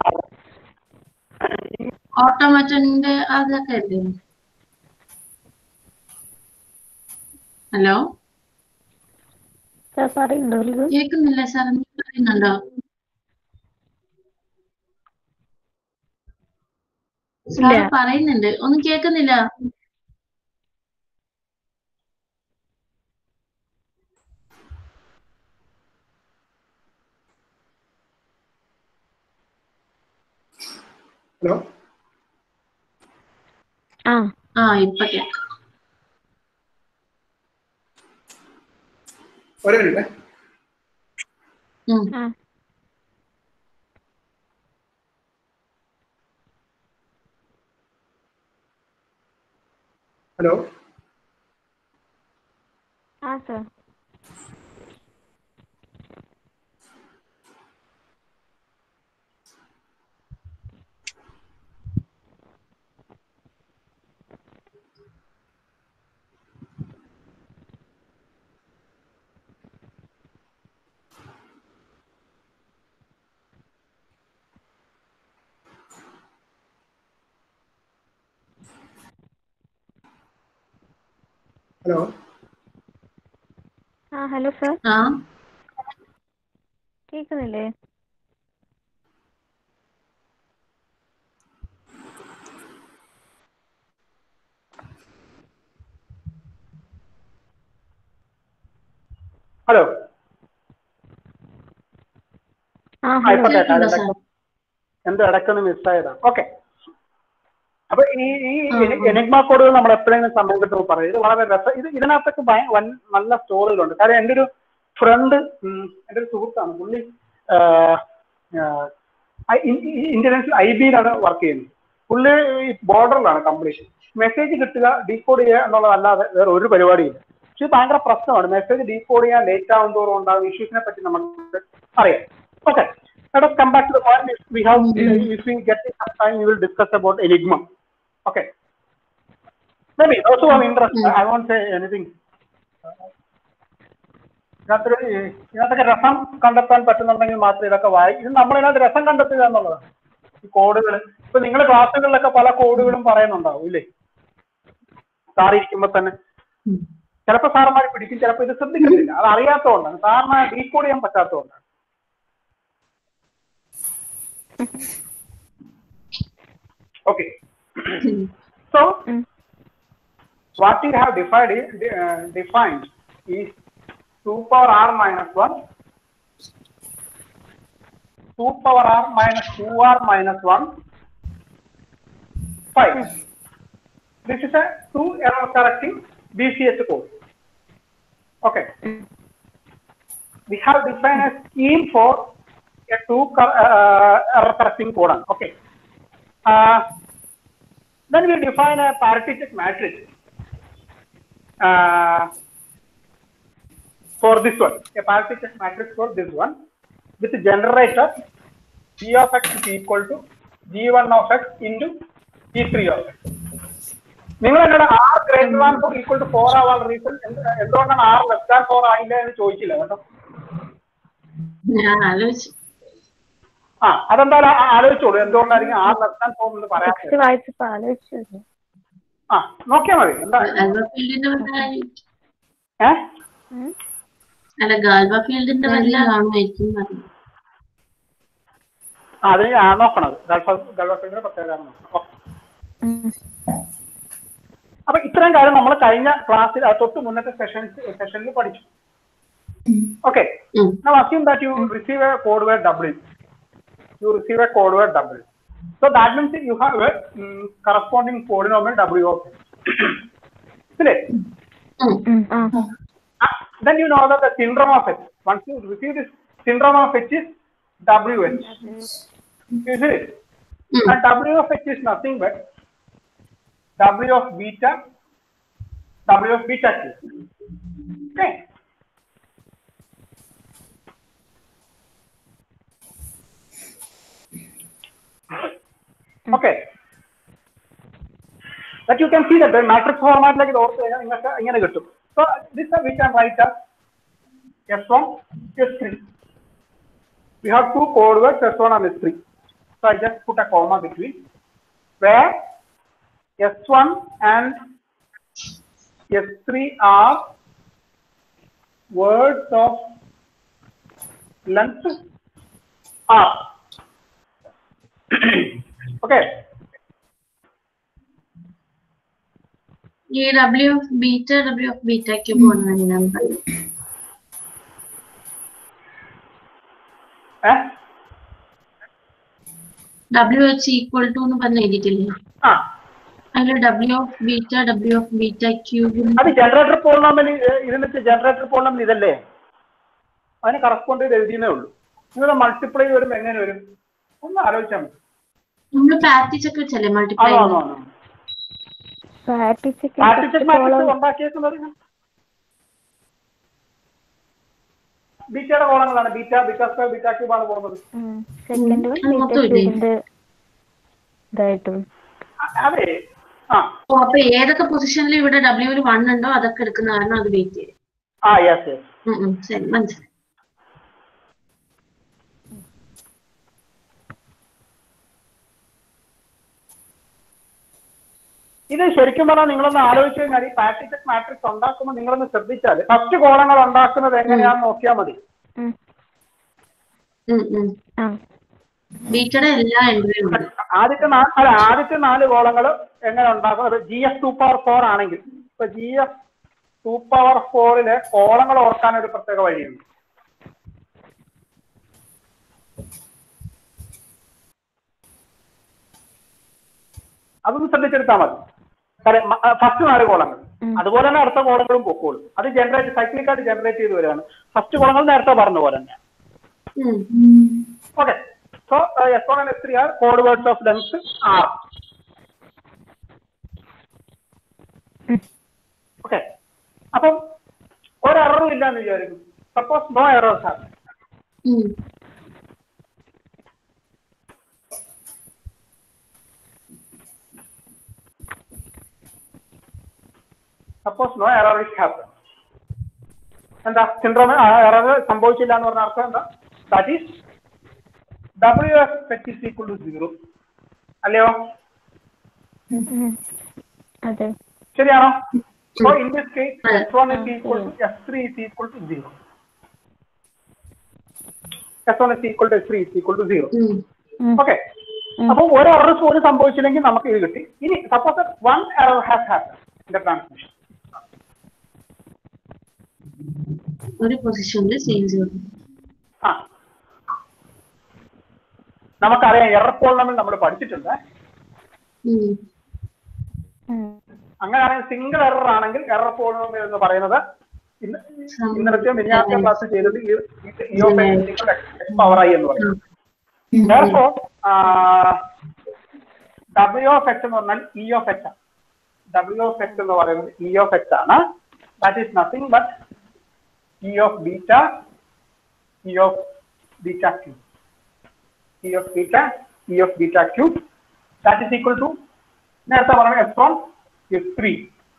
ഓട്ടോമാറ്റന്റെ അതൊക്കെ അല്ലേ ഹലോ സാർ പറയുന്നുണ്ടോ ഇത് കേൾക്കുന്നില്ല സാർ നീ പറയുന്നുണ്ടോ സാർ ഇല്ല. പറയുന്നുണ്ട് ഒന്നും കേൾക്കുന്നില്ല ഹലോ ആ ആ ഇപ്പൊ കേൾക്കാം ഒരു മിനിറ്റ് ഉം. ആ ഹലോ ആ സർ ഹലോ ആ ഹലോ സർ ആ കേൾക്കുന്നില്ലേ ഹലോ ആ ആ, ഹലോ ഇപ്പൊ കേട്ടോ കേൾക്കുന്നുണ്ടോ, അതിന്റെ എന്തോ ഇടയ്ക്കൊന്ന് മിസ്സായതാ ഓക്കെ അപ്പൊ ഈ ഈ ആ, ആ. എനിഗ്മ കോഡുകൾ നമ്മൾ എപ്പോഴെങ്കിലും സമയം കിട്ടുമ്പോൾ പറയും ഇത് വളരെ രസം ഇത് ഇതിനകത്തൊക്കെ ഭയ- വൻ നല്ല സ്റ്റോറികളുണ്ട് കാര്യം എൻ്റെ ഒരു ഫ്രണ്ട് എൻ്റെ ഒരു സുഹൃത്താണ് പുള്ളി ഇന്റലിജൻസ് ഐ ബിയിലാണ് വർക്ക് ചെയ്യുന്നത് പുള്ളി ഈ ബോർഡറിലാണ് കംപ്ലീഷൻ മെസ്സേജ് കിട്ടുക ഡീകോഡ് ചെയ്യുക എന്നുള്ളതല്ലാതെ വേറെ ഒരു പരിപാടിയില്ല പക്ഷെ ഇത് ഭയങ്കര പ്രശ്നമാണ് മെസ്സേജ് ഡീകോഡ് ചെയ്യാൻ ലേറ്റ് ആവും തോറും ഉണ്ടാകും ഇഷ്യൂസിനെ പറ്റി നമുക്ക് അറിയാം okay let us come back to the point if we have if we get some time we will discuss about enigma okay maybe those who are interested Mm. i won't say anything ഇതിനകത്തൊരു ഇതിനകത്തൊക്കെ രസം കണ്ടെത്താൻ പറ്റുന്നുണ്ടെങ്കിൽ മാത്രമേ ഇതൊക്കെ വായി ഇത് നമ്മൾ ഇതിനകത്ത് രസം കണ്ടെത്തുക എന്നുള്ളതാണ് ഈ കോഡുകൾ ഇപ്പൊ നിങ്ങൾ ക്ലാസ്സുകളിലൊക്കെ പല കോഡുകളും പറയുന്നുണ്ടാവും ഇല്ലേ സാർ ഇരിക്കുമ്പോ തന്നെ ഉം. ചിലപ്പോൾ സാറന്മാർ പിടിക്കും ചിലപ്പോൾ ഇത് ശ്രദ്ധിക്കുന്നില്ല അത് അറിയാത്തതുകൊണ്ടാണ് സാറിന് ഡീകോഡ് ചെയ്യാൻ പറ്റാത്തതുകൊണ്ടാണ് Okay. ഉം. So ഉം. what you have defined is, uh, defined is 2 power r minus 1, 2 power r minus 2r minus 1, 5. This is a two error correcting BCS code. Okay. We have defined a scheme for a two cor- uh, error correcting code. Okay. Uh, then we define a parity check matrix uh, for this one, a parity check matrix for this one with the generator g of x is equal to g1 of x into g3 of x. നിങ്ങൾ എന്നോട് R greater than four equal to four ആവാൻ reason എന്തുകൊണ്ടാണ് R less than four ആയില്ല എന്ന് ചോദിച്ചില്ല കേട്ടോ ഞാൻ ആലോചിച്ചു ആ അതെന്തായാലും ആ- ആലോചിച്ചോളൂ എന്തുകൊണ്ടായിരിക്കും ആർ ലെസ് ദാൻ ഫോർ എന്ന് പറയാൻ ടെക്സ്റ്റ് വായിച്ചപ്പോ ആലോചിച്ചു ആ നോക്കിയാൽ മതി എന്താ ഗാൽവ ഫീൽഡിന്റെ വല്ല ഏഹ് ഉം. അല്ല ഗാൽവ ഫീൽഡിന്റെ വല്ല കാണുമായിരിക്കും പറഞ്ഞു ആ, അത് ഞാൻ നോക്കണത് ഗൾഫ് ഗൾഫിന്റെ പ്രത്യേകത നോക്കണം ഓക്കേ. ഉം. അപ്പൊ ഇത്രയും കാര്യം നമ്മൾ കഴിഞ്ഞ ക്ലാസ്സിൽ ആ തൊട്ട് മുന്നത്തെ സെഷൻ സെഷനിൽ പഠിച്ചു ഓക്കെ ഉം. now assume that you receive a code word w you receive a code word w so that means you have a mm, corresponding polynomial w of x. isn't it ഉം. ഉം. ആ Ah, then you know that the syndrome of h once you receive this syndrome of h is wh is it ഉം. and w of h is nothing but w of beta w of beta q okay okay that you can see that the matrix format like ഇത് ഓർത്ത് കഴിഞ്ഞാൽ നിങ്ങൾക്ക് ഇങ്ങനെ കിട്ടും so this we can write as s1 s3 we have two code words s1 and s3 so i just put a comma between where s1 and s3 are words of length r okay ഈ W of beta W of ബീറ്റയ്ക്ക് പോകുന്നതാണ് ഞാൻ പറയുന്നത് eh? W H equal to എന്ന് പറഞ്ഞ് എഴുതിയിട്ടില്ലേ ആ അതിൽ W of beta W of beta cube അത് ജനറേറ്റർ പോളിനോമിയൽ ഇരുന്നിട്ട് ജനറേറ്റർ പോളിനോമിയൽ ഇതല്ലേ അതിന് കറസ്പോണ്ട് ചെയ്ത് എഴുതിയേ ഉള്ളൂ നിങ്ങൾ മൾട്ടിപ്ലൈ വരുമ്പോൾ എങ്ങനെ വരും ഒന്ന് ആലോചിച്ചാൽ മതി നമ്മള് പ്രാക്ടീസൊക്കെ വെച്ചല്ലേ മൾട്ടിപ്ലൈ ആണോ ആണോ ആണോ സ്റ്റാറ്റിസ്റ്റിക് മാട്രിക്സ് മാട്രിക്സ് ഉണ്ടാക്കിയേക്കുന്നത് ബീറ്റയുടെ കോളങ്ങളാണ് beta beta square beta cube ആണ് പോകുന്നത് സെക്കൻഡ് വൺ അത് മൊത്തം ഇല്ലേ? ഇതിന്റെ ഇതായിട്ടും അ- അതെ ആ ഓ അപ്പൊ ഏതൊക്കെ പൊസിഷനിൽ ഇവിടെ ഡബ്ല്യൂല് വൺ ഉണ്ടോ അതൊക്കെ എടുക്കുന്ന കാരണം അത് വെയിറ്റ് ചെയ്യും ആ യെസ് യെസ് ഉം ഉം, ശരി മനസ്സിലായി ഇത് ശരിക്കും പറഞ്ഞാൽ നിങ്ങളൊന്ന് ആലോചിച്ച് കഴിഞ്ഞാൽ ഈ പാറ്റിക് മാട്രിക്സ് ഉണ്ടാക്കുമ്പോൾ നിങ്ങളൊന്ന് ശ്രദ്ധിച്ചാൽ ഫസ്റ്റ് കോളങ്ങൾ ഉണ്ടാക്കുന്നത് എങ്ങനെയാണെന്ന് നോക്കിയാൽ മതി ഉം. ഉം ഉം ആ ബീറ്റയുടെ എല്ലാ എൻട്രിയും ഉണ്ട് ആദ്യത്തെ നാല് അല്ല ആദ്യത്തെ നാല് കോളങ്ങൾ എങ്ങനെ ഉണ്ടാക്കും അത് G F two power four ആണെങ്കിൽ ഇപ്പൊ ജി എഫ് ടു പവർ ഫോറിലെ കോളങ്ങൾ ഓർക്കാൻ ഒരു പ്രത്യേക വഴിയുണ്ട് അതൊന്ന് ശ്രദ്ധിച്ചെടുത്താൽ മതി ഫസ്റ്റ് നാല് കോളങ്ങൾ ഉം. അതുപോലെ തന്നെ അടുത്ത കോളങ്ങളും പൊക്കോളും അത് ജനറേറ്റ് സൈക്ലിക്കായിട്ട് ജനറേറ്റ് ചെയ്ത് വരികയാണ് ഫസ്റ്റ് കോളങ്ങൾ നേരത്തെ പറഞ്ഞ പോലെ തന്നെ ഉം Okay. So uh, S1 and S3 are code words of length R. ഉം. Okay. അപ്പം ഒരു എററും ഇല്ല എന്ന് വിചാരിക്കും സപ്പോസ് നോ എറേഴ്സ് ആണ് ഉം suppose no error is happen എന്താ സിൻഡ്രോം എറർ സംഭവിച്ചില്ല എന്ന് പറഞ്ഞ അർത്ഥം എന്താ that is W F set is equal to zero അല്ലയോ ഉം. അതെ ശരിയാണോ സോ ഇൻ ദിസ് കേസ് ഉം. S one is equal to S three is equal to zero S one is equal to S three is equal to zero ഉം ഉം. Okay ഉം. അപ്പൊ ഒരു എറർ പോലും സംഭവിച്ചില്ലെങ്കിൽ നമുക്ക് ഇത് കിട്ടി ഇനി suppose one error has happen in the transmission ഒരു പൊസിഷനിൽ ചേഞ്ച് ചെയ്തു ആ നമുക്കറിയാം എറർ പോളിനോമിൽ നമ്മൾ പഠിച്ചിട്ടുണ്ട് ഉം ഉം. അങ്ങനെയാണെങ്കിൽ സിംഗിൾ എറർ ആണെങ്കിൽ എറർ പോളിനോമിൽ എന്ന് പറയുന്നത് ഇന്ന് ഇന്നലത്തെ മിനിയാത്ത ക്ലാസ് ചെയ്തത് പവർ ആയി എന്ന് പറയും Therefore, ഡബ്ല്യു ഓഫ് എക്സ് എന്ന് പറഞ്ഞാൽ ഇ ഓഫ് എക്സ് ആണ് ഡബ്ല്യു ഓഫ് എക്സ് എന്ന് പറയുന്നത് ഇ ഓഫ് എക്സ് ആണ് that is nothing but E of beta E of beta cube E of beta E of beta cube that is equal to നേരത്തെ പറഞ്ഞ S from S three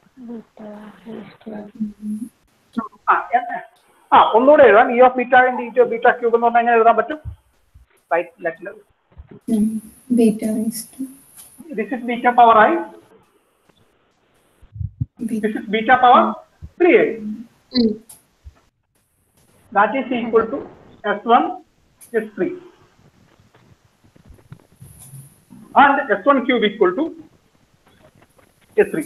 ആ എ- ആ ഒന്നുകൂടെ എഴുതാം E of beta E of beta cube എന്ന് പറഞ്ഞാൽ എങ്ങനെ എഴുതാൻ പറ്റും റൈറ്റ് ലെറ്റിൽ beta raised to this is beta power i beta. this is beta power 3a ഉം that is equal to s1 s3 and s1 cube equal to s3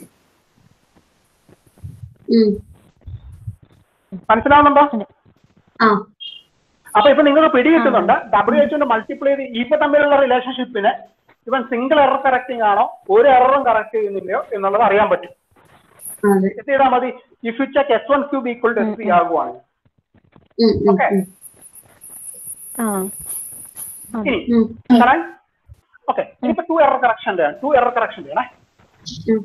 ഉം മനസ്സിലാവുന്നുണ്ടോ ആ അപ്പൊ ഇപ്പൊ നിങ്ങൾ പിടി കിട്ടുന്നുണ്ട് ഡബ്ല്യു എച്ച് കൊണ്ട് മൾട്ടിപ്ലൈ ചെയ്ത് ഇപ്പൊ തമ്മിലുള്ള റിലേഷൻഷിപ്പിന് ഇവൻ സിംഗിൾ എറർ കറക്റ്റിംഗ് ആണോ ഒരു എററും കറക്റ്റ് ചെയ്യുന്നില്ലയോ എന്നുള്ളത് അറിയാൻ പറ്റും അതെ ഇത് ചെയ്താൽ മതി if you check S one cube equal to S three ആകുവാണ് ഉം ഉം ഓക്കെ ഉം ആ ഇനി ഉം ഓക്കെ ഇനിയിപ്പോ ടു എറർ കറക്ഷൻ ചെയ്യണം ടു എറർ കറക്ഷൻ ചെയ്യണേ ഉം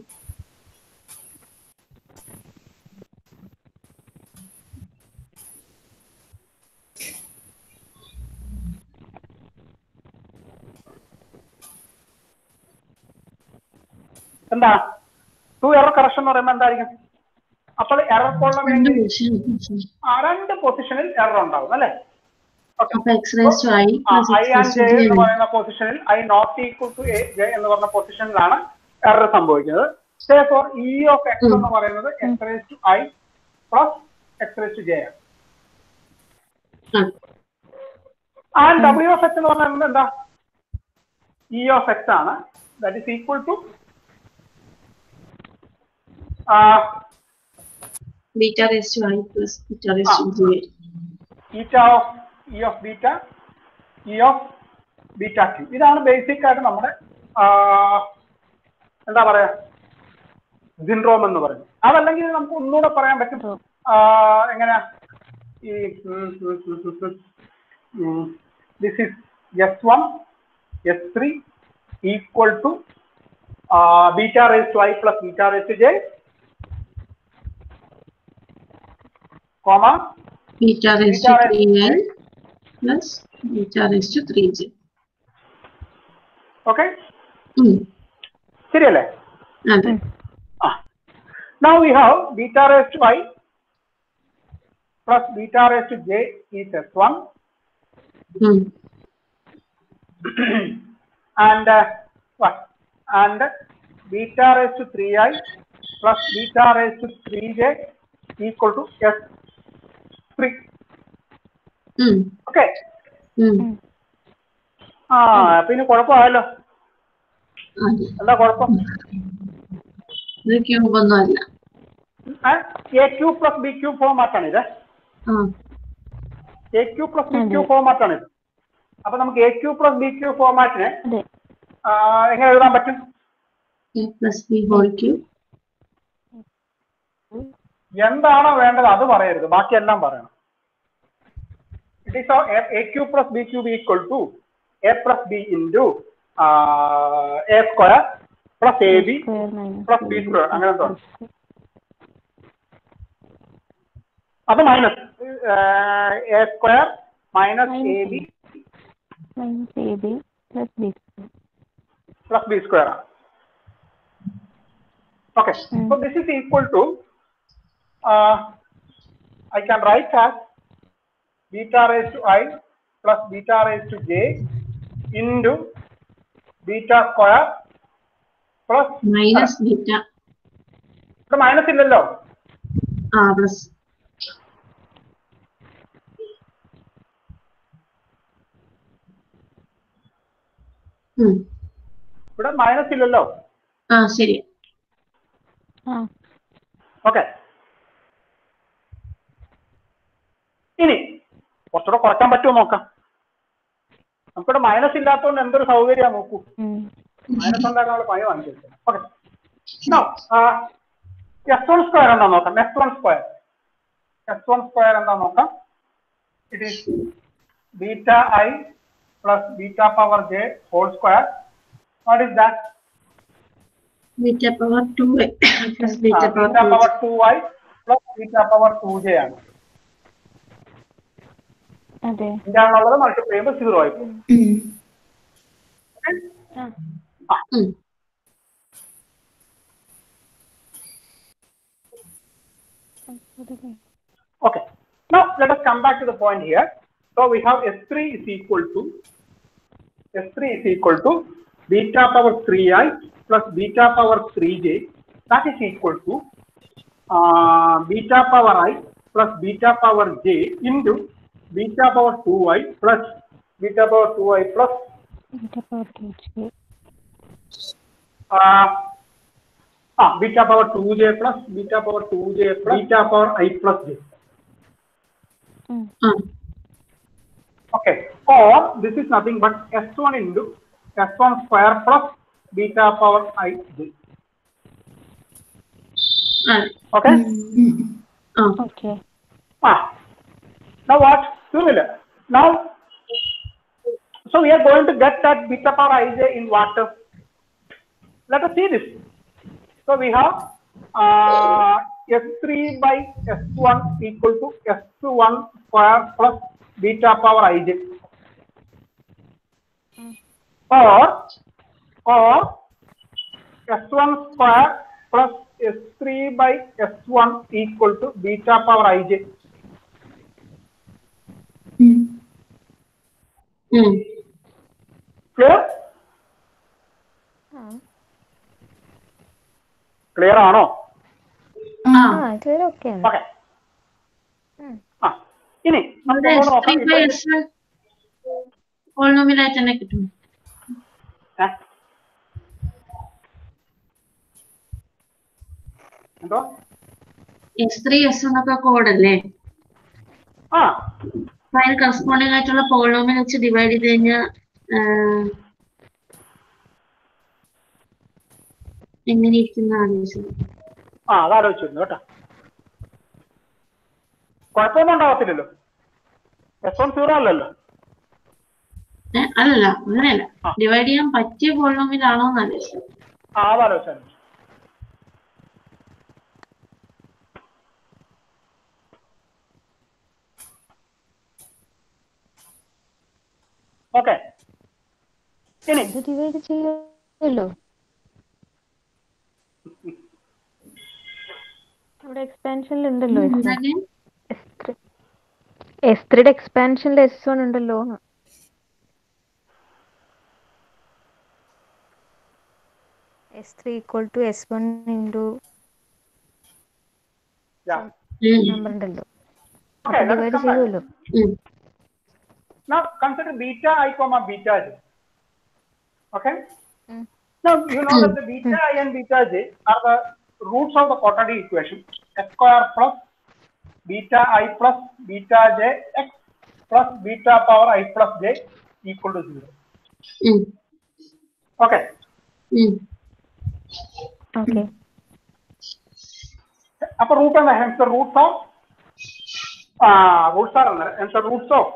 എന്താ ടു എറർ കറക്ഷൻ എന്ന് പറയുമ്പോൾ എന്തായിരിക്കും അപ്പോൾ എറർ കോളിന് രണ്ട് വേണ്ടി പൊസിഷൻ ആ, രണ്ട് പൊസിഷനിൽ എറർ ഉണ്ടാവും അല്ലേ അപ്പൊ X raise to I plus I and J X എന്ന് പറയുന്ന പൊസിഷനിൽ I not equal to A J എന്ന് പറഞ്ഞ പൊസിഷനിലാണ് എറർ സംഭവിക്കുന്നത് ഫോർ ഇ ഓഫ് എക്സ് എന്ന് പറയുന്നത് X raise to I plus X raise to J and W of X എന്ന് പറയുന്നത് എന്താ ഇ ഓഫ് എക്സ് ആണ് that is equal to beta raise to I plus beta raise to J ഈറ്റ of E of beta E of beta cube ഇതാണ് basic ആയിട്ട് നമ്മുടെ ആ, എന്താ പറയാ സിൻഡ്രോം എന്ന് പറയുന്നത് അതല്ലെങ്കിൽ നമുക്ക് ഒന്നുകൂടെ പറയാൻ പറ്റും ആ, എങ്ങനെയാ this is S1, S3 equal to uh, beta raised to i plus beta raised to j, comma, beta raised to Beta raised 3i plus beta raised to 3j. okay? ഉം, ശരിയല്ലേ അതെ Ah. Now we have beta raised to i plus beta raised to j is S1 ഉം, and uh, what? And beta raised to 3i plus beta raised to 3j equal to S3. ഉം, Okay. ഉം, ആ പിന്നെ കുഴപ്പമായല്ലോ അതെ എന്താ കുഴപ്പം ഇത് cube ഒന്നും അല്ല A cube plus B cube ഫോമാറ്റാണ് ഇത് ആ A cube plus B cube അതെ. ഫോമാറ്റാണ് ഇത് അപ്പൊ നമുക്ക് A cube plus B cube ഫോമാറ്റിനെ അതെ എങ്ങനെ എഴുതാൻ പറ്റും A plus B whole cube എന്താണോ വേണ്ടത് അത് പറയരുത് ബാക്കിയെല്ലാം പറയണം it is A cube plus B cube equal to A plus B into A square plus A B square minus plus b square, അങ്ങനെ എന്തോ. അത് minus A square minus A B minus A B plus B square plus B square ആണ് okay Mm. So this is equal to I can write as beta raise to I plus beta raise to J into beta square plus minus beta ഇവിടെ minus ഇല്ലല്ലോ ആ plus ഉം, ഇവിടെ minus ഇല്ലല്ലോ ആ ശരി ആ ഓക്കെ ഇനി കുറച്ചുകൂടെ കുറയ്ക്കാൻ പറ്റുമോ നോക്കാം നമുക്കിവിടെ മൈനസ് ഇല്ലാത്തതുകൊണ്ട് എന്തൊരു സൗകര്യമാണ് നോക്കൂ ഉം. മൈനസ് ഉണ്ടാക്കാനുള്ള പണി വാങ്ങിച്ചു ഓക്കെ എസ് വൺ സ്ക്വയർ എന്താ നോക്കാം S one square S one square എന്താ നോക്കാം it is beta i plus beta power j whole square what is that beta power two plus beta beta power power two I plus beta power two j ആണ് അതെ ഇന്ത്യാണുള്ളത് multiply ചെയ്യുമ്പോൾ zero ആയി പോകും ഉം. ആ Okay. Now let us come back to the point here. So we have S3 is equal to S3 is equal to beta power 3i plus beta power 3j. That is equal to uh, beta power i plus beta power j into beta power 2i plus beta power 2i plus beta power two j uh, ah, beta power 2j plus beta power 2j plus beta power i plus j. ആ Okay. Or this is nothing but S1 into S1 square plus beta power i j. ആ Okay. ഉം. ആ okay Ah. Now what? Similar. Now, so we are going to get that beta power ij in water. Let us see this. So we have uh, S3 by S1 equal to S1 square plus beta power ij. Or, or S1 square plus S3 by S1 equal to beta power ij. ഉം. ഉം Clear? Clear ആണോ? ആ ആ ഇതുവരെ okay ആണ് Okay. ഉം. ആ ഇനി നമുക്ക് അവിടെ ഒന്നുകൂടെ എസ് ത്രീ നോക്കാം. ബൈ ഇപ്പോൾ എസ് വൺ പോളിനോമിയലായിട്ട് തന്നെ കിട്ടും ഏ? എന്തോ എസ് ത്രീ എസ് വൺ ഒക്കെ കോഡല്ലേ ആ അപ്പൊ അതിന് കറസ്പോണ്ടിങ് ആയിട്ടുള്ള പോളിനോമിയൽ വെച്ച് ഡിവൈഡ് ചെയ്ത് കഴിഞ്ഞാൽ എങ്ങനെ ഇരിക്കുന്ന ആലോചിച്ചത് ആ അത് ആലോചിച്ചിരുന്നു കേട്ടോ കുഴപ്പമൊന്നും ഉണ്ടാകത്തില്ലല്ലോ എസ് വൺ സീറോ അല്ലല്ലോ ഏ, അല്ലല്ല അങ്ങനെയല്ല ആ. ഡിവൈഡ് ചെയ്യാൻ പറ്റിയ പോളിനോമിയൽ ആണോ എന്നല്ല ആ അതാലോചിച്ചാൽ ഓക്കെ ഇനി ഇത് ഡിവൈഡ് ചെയ്യുമല്ലോ അവിടെ എക്സ്പാൻഷനിൽ ഉണ്ടല്ലോ എസ് ത്രീയുടെ എക്സ്പാൻഷനിൽ എസ് വൺ ഉണ്ടല്ലോ S three equal to S one into yeah. Number ഉണ്ടല്ലോ Okay, let's divide come back. ചെയ്യുമല്ലോ Now consider beta i comma beta j. Okay? Mm. Now you know that the beta i and beta j are the roots of the quadratic equation x square plus beta i plus beta j x plus beta power i plus j equal to 0. Okay. Okay Upper root and hence the roots of uh, roots are hence the roots of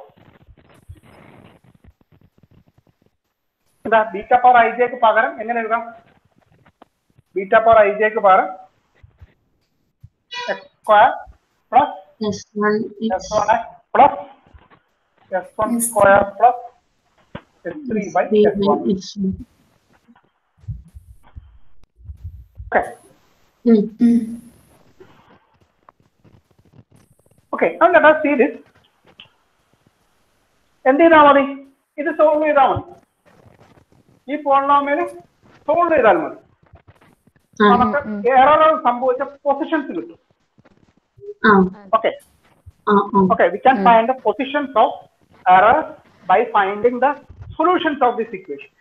എന്താ beta power i ജെക്ക് പകരം എങ്ങനെ എഴുതാം beta power i ജെക്ക് പകരം x square plus S one S one x plus S one square plus S three by S one okay okay now let us see this എന്ത് ചെയ്താൽ മതി ഇത് സോൾവ് ചെയ്താൽ മതി ഈ പോളിനോമിയൽ സോൾവ് ചെയ്താൽ മതി നമുക്ക് എറർ സംഭവിച്ച പൊസിഷൻസ് കിട്ടും ആ ഓക്കെ ആ ആ okay we can find the positions of errors by finding the solutions of this equation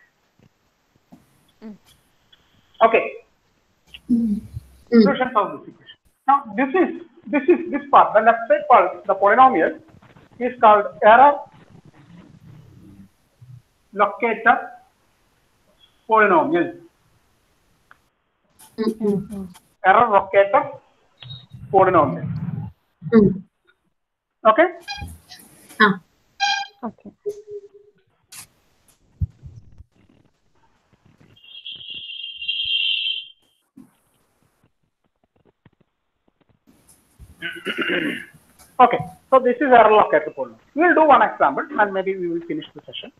okay solutions of this equation now this is this is this part the left side part the polynomial is called error locator polynomial error locator polynomial ഉം. okay ആ okay Okay, so this is error locator problem. We will do one example and maybe we will finish the session.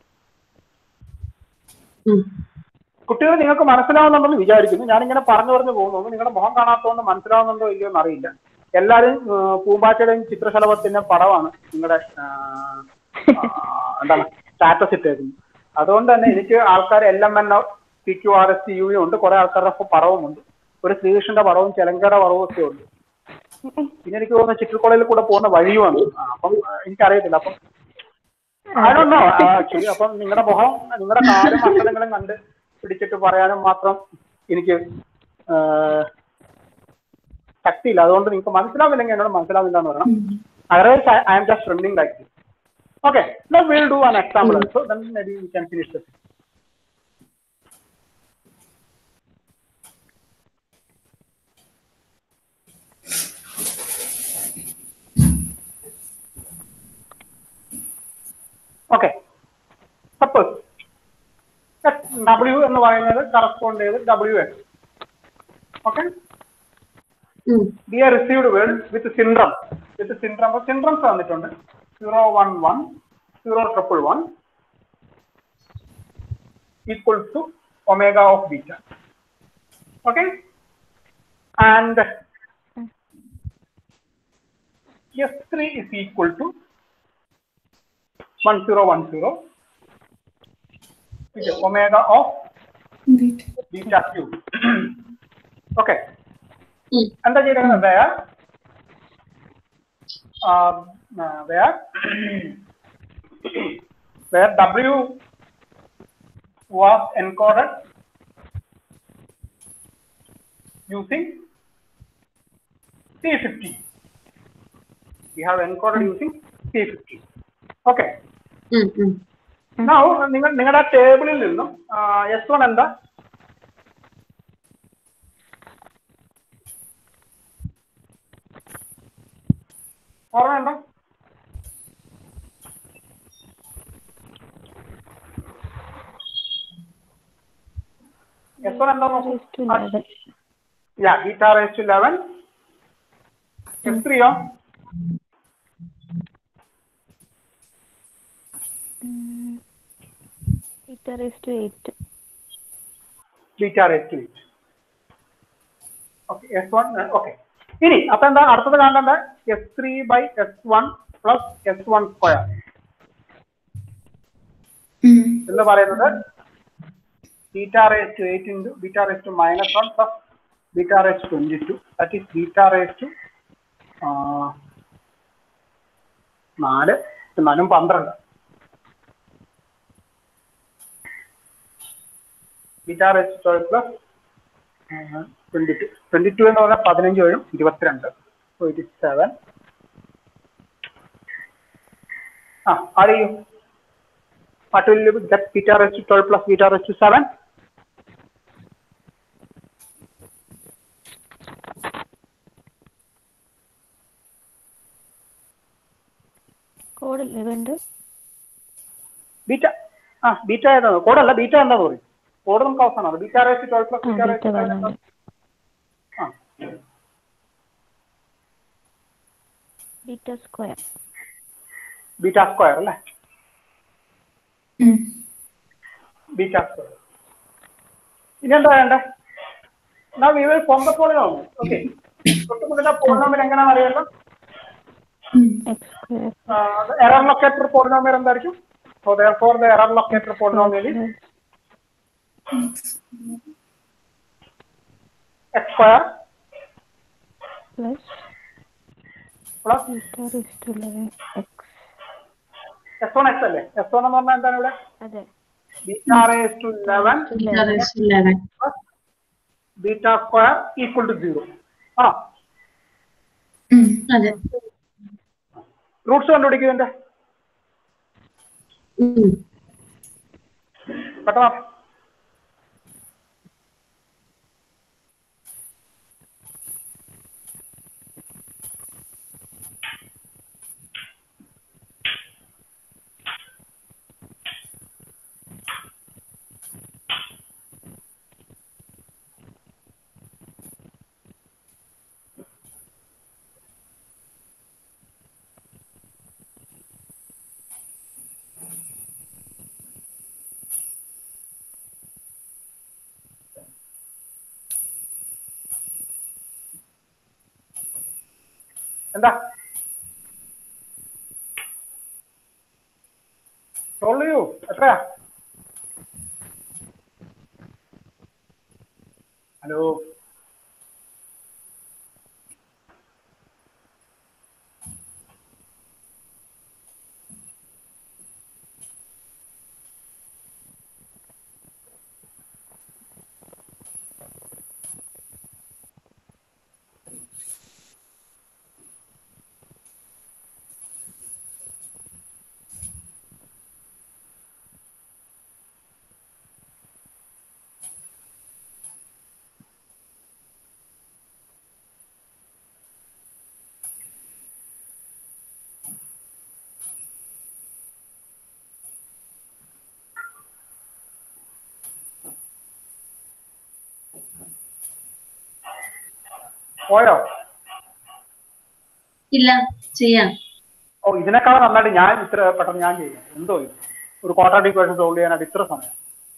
ഉം. കുട്ടികൾ നിങ്ങൾക്ക് മനസ്സിലാവുന്നുണ്ടെന്ന് വിചാരിക്കുന്നു ഞാനിങ്ങനെ പറഞ്ഞു പറഞ്ഞു പോകുന്നു നിങ്ങളുടെ മുഖം കാണാത്തതുകൊണ്ട് മനസ്സിലാവുന്നുണ്ടോ ഇല്ലയോ എന്ന് അറിയില്ല എല്ലാവരും ആ, പൂമ്പാറ്റയുടെയും ചിത്രശലഭത്തിന്റെ പടമാണ് നിങ്ങളുടെ ആ, ആ, എന്താണ് സ്റ്റാറ്റസ് ഇട്ടേക്കുന്നത് അതുകൊണ്ട് തന്നെ എനിക്ക് ആൾക്കാർ L M N P Q R S T U ഉണ്ട് കുറെ ആൾക്കാരുടെ ഒപ്പം പടവുമുണ്ട് ഒരു ശ്രീകൃഷ്ണന്റെ പടവും ചെലങ്കയുടെ പടവും ഒക്കെ ഉണ്ട് പിന്നെ എനിക്ക് തോന്നുന്നു ചിത്രക്കുളയിൽ കൂടെ പോകുന്ന വഴിയുമാണ് ആ, അപ്പം ആ, എനിക്കറിയത്തില്ല അപ്പം ആണോ ആക്ച്വലി അപ്പം നിങ്ങളുടെ മുഖം നിങ്ങളുടെ കാലും അക്ഷരങ്ങളും കണ്ട് പിടിച്ചിട്ട് പറയാനും മാത്രം എനിക്ക് ആ, ശക്തിയില്ല അതുകൊണ്ട് നിങ്ങൾക്ക് മനസ്സിലാവില്ലെങ്കിൽ എന്നോട് മനസ്സിലാവില്ല എന്ന് പറയണം otherwise I am just running like this okay will do an example so then maybe we can finish this okay suppose W എന്ന് പറയുന്നത് കറസ്പോണ്ട് ചെയ്ത് ഡബ്ല്യു എക്സ് ഓക്കെ ഉം. Be R received word with syndrome with syndrome അപ്പൊ syndromes വന്നിട്ടുണ്ട് zero one one zero triple one equal to omega of beta okay and S three is equal to one zero one zero omega of Beta. beta cube. okay. ഉം. എന്താ ചെയ്തിരുന്നത് where um, uh, where where W was encoded using C50. We have encoded using C50. Okay. ഉം. ഉം. Now നിങ്ങൾ നിങ്ങളുടെ ടേബിളിൽ നിന്നും S one എന്താ ഓർമ്മയുണ്ടോ എസ് വൺ എന്താ നോക്കൂ Raised to 11. Yeah beta raise to eleven S ത്രീയോ Mm. Beta raised to 8. Beta raise to eight okay S one okay ഇനി അപ്പൊ എന്താ അടുത്തത് കാണേണ്ടത് S three by S one plus S one square Mm. എന്ന് പറയുന്നത് beta raise to eight into beta raise to minus one plus beta raise to twenty two that is beta raise to നാല് നാലും പന്ത്രണ്ട് beta raise to twelve plus twenty two twenty two എന്ന് പറഞ്ഞാൽ പതിനഞ്ച് വരും ഇരുപത്തിരണ്ട് ട്വന്റി സെവൻ ആ add ചെയ്യൂ what will you get beta raised to 12 plus beta raised to 7? Code 11. Beta ആ ബീറ്റ ഏതാണ് കോഡല്ല ബീറ്റ എന്താന്ന് പറയും കോഡ് നമുക്ക് അവസാനമാണ് ബീറ്റ റേസ് ട്വൽവ് പ്ലസ് ആ ബീറ്റ റേസ് ബീറ്റ പതിനൊന്ന് ആ ബീറ്റ സ്ക്വയർ ബീറ്റ സ്ക്വയർ അല്ലേ Mm. ബീറ്റ സ്ക്വയർ ഇനി എന്താ വേണ്ടേ എന്നാ we will form the polynomial okay തൊട്ടുമുള്ള പോളിനോമിയൽ എങ്ങനെയാണെന്ന് അറിയാലോ Mm. X square error locator polynomial എന്തായിരിക്കും so therefore the error locator polynomial is x square plus plus beta raise to 11 X S one x അല്ലേ S one എന്ന് പറഞ്ഞാൽ എന്താണ് ഇവിടെ അതെ beta raise to eleven beta raised to 11. Beta square equal to zero ആ Mm. അതെ roots കണ്ടുപിടിക്കുന്നതിന്റെ ഉം. പെട്ടെന്ന് എന്താ സോൾവ് ചെയ്യൂ എത്രയാ ഹലോ പോയോ ഇല്ല ചെയ്യാം ഓ ഇതിനേക്കാൾ നന്നായിട്ട് ഞാൻ ഇത്ര പെട്ടെന്ന് ഞാൻ ചെയ്യാം എന്തോ ഇത് ഒരു ക്വാഡ്രാറ്റിക് ഇക്വേഷൻ സോൾവ് ചെയ്യാനായിട്ട് ഇത്ര സമയം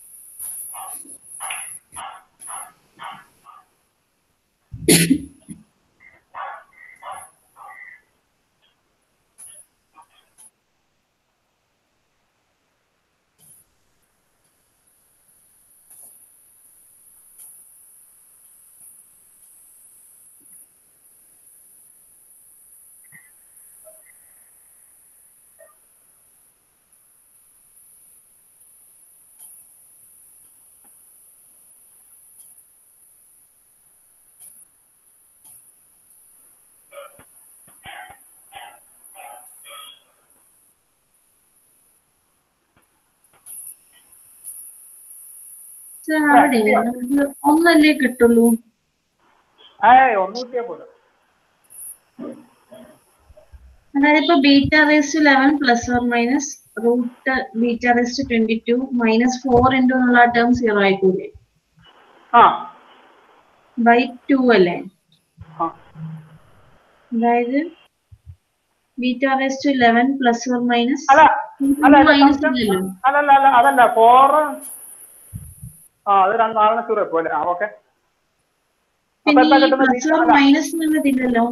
Sir, അവിടെ നമുക്ക് ഒന്നല്ലേ കിട്ടുള്ളൂ ഏയ് ഒന്നും കിട്ടിയാ പോലെ അതായത് ഇപ്പൊ beta raise to eleven plus or minus root beta raise to twenty two minus four into എന്നുള്ള ടേം സീറോ ആയിക്കൂലേ ആ ബൈ ടു അല്ലേ ആ അതായത് beta raise to eleven plus or minus അല്ല അല്ല അല്ല മൈനസ് സംശയം- ഇല്ലല്ലോ അല്ലല്ല അല്ല അതല്ല ഫോർ ആ അത് രണ്ട് നാലെണ്ണം സീറോ പോലെ ആ ഓക്കെ അപ്പൊ പിന്നെ എന്താ ഈ കിട്ടുന്നത് പ്ലസ് ഓർ മൈനസ് എന്നുള്ളതില്ലല്ലോ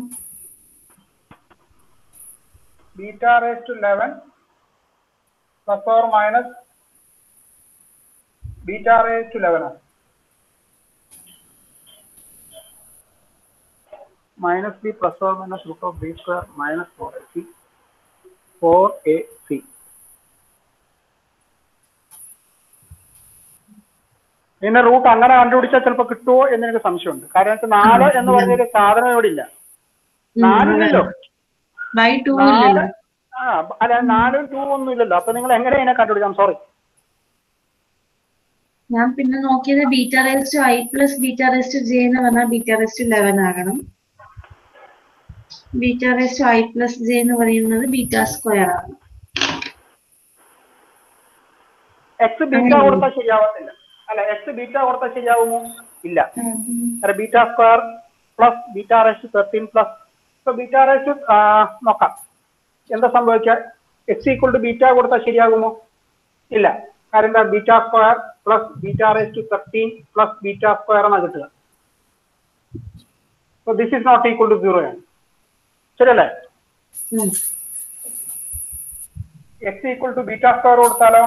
beta raise to eleven plus or minus beta raise to ലെവനോ minus b plus or minus root of b square minus 4ac 4ac പിന്നെ റൂട്ട് അങ്ങനെ കണ്ടുപിടിച്ചാൽ ചിലപ്പോൾ കിട്ടുമോ എന്ന് എനിക്ക് സംശയമുണ്ട് കാരണം വെച്ചാൽ നാല് എന്ന് പറഞ്ഞൊരു സാധനം ഇവിടെ ഇല്ല നാലില്ലല്ലോ ബൈ ടു നാല് ഇല്ലല്ലോ ആ അല്ല നാലും ടൂ ഒന്നും ഇല്ലല്ലോ അപ്പൊ നിങ്ങൾ എങ്ങനെ ഇതിനെ കണ്ടുപിടിക്കാം സോറി ഞാൻ പിന്നെ നോക്കിയത് beta raise to I plus beta raise to j എന്ന് പറഞ്ഞാൽ ബീറ്റ റേസ് ടു ലെവൻ ആകണം beta raise to I plus j എന്ന് പറയുന്നത് ബീറ്റ സ്ക്വയർ ആണ് എക്സ് ബീറ്റ കൊടുത്താൽ ശരിയാവത്തില്ല അല്ല എക്സ് ബീറ്റ കൊടുത്താൽ ശരിയാവുമോ ഇല്ല കാരണം beta square plus beta raise thirteen plus ഇപ്പൊ ബീറ്റ റേസ് നോക്കാം എന്താ സംഭവിക്കുക എക്സ് ഈക്വൾ ടു ബീറ്റ കൊടുത്താൽ ശരിയാകുമോ ഇല്ല കാരണം എന്താ beta square plus beta raise to thirteen plus beta square എന്നാണ് കിട്ടുക so this is not equal to zero ആണ് ശരിയല്ലേ ഉം. X equal to beta square കൊടുത്താലോ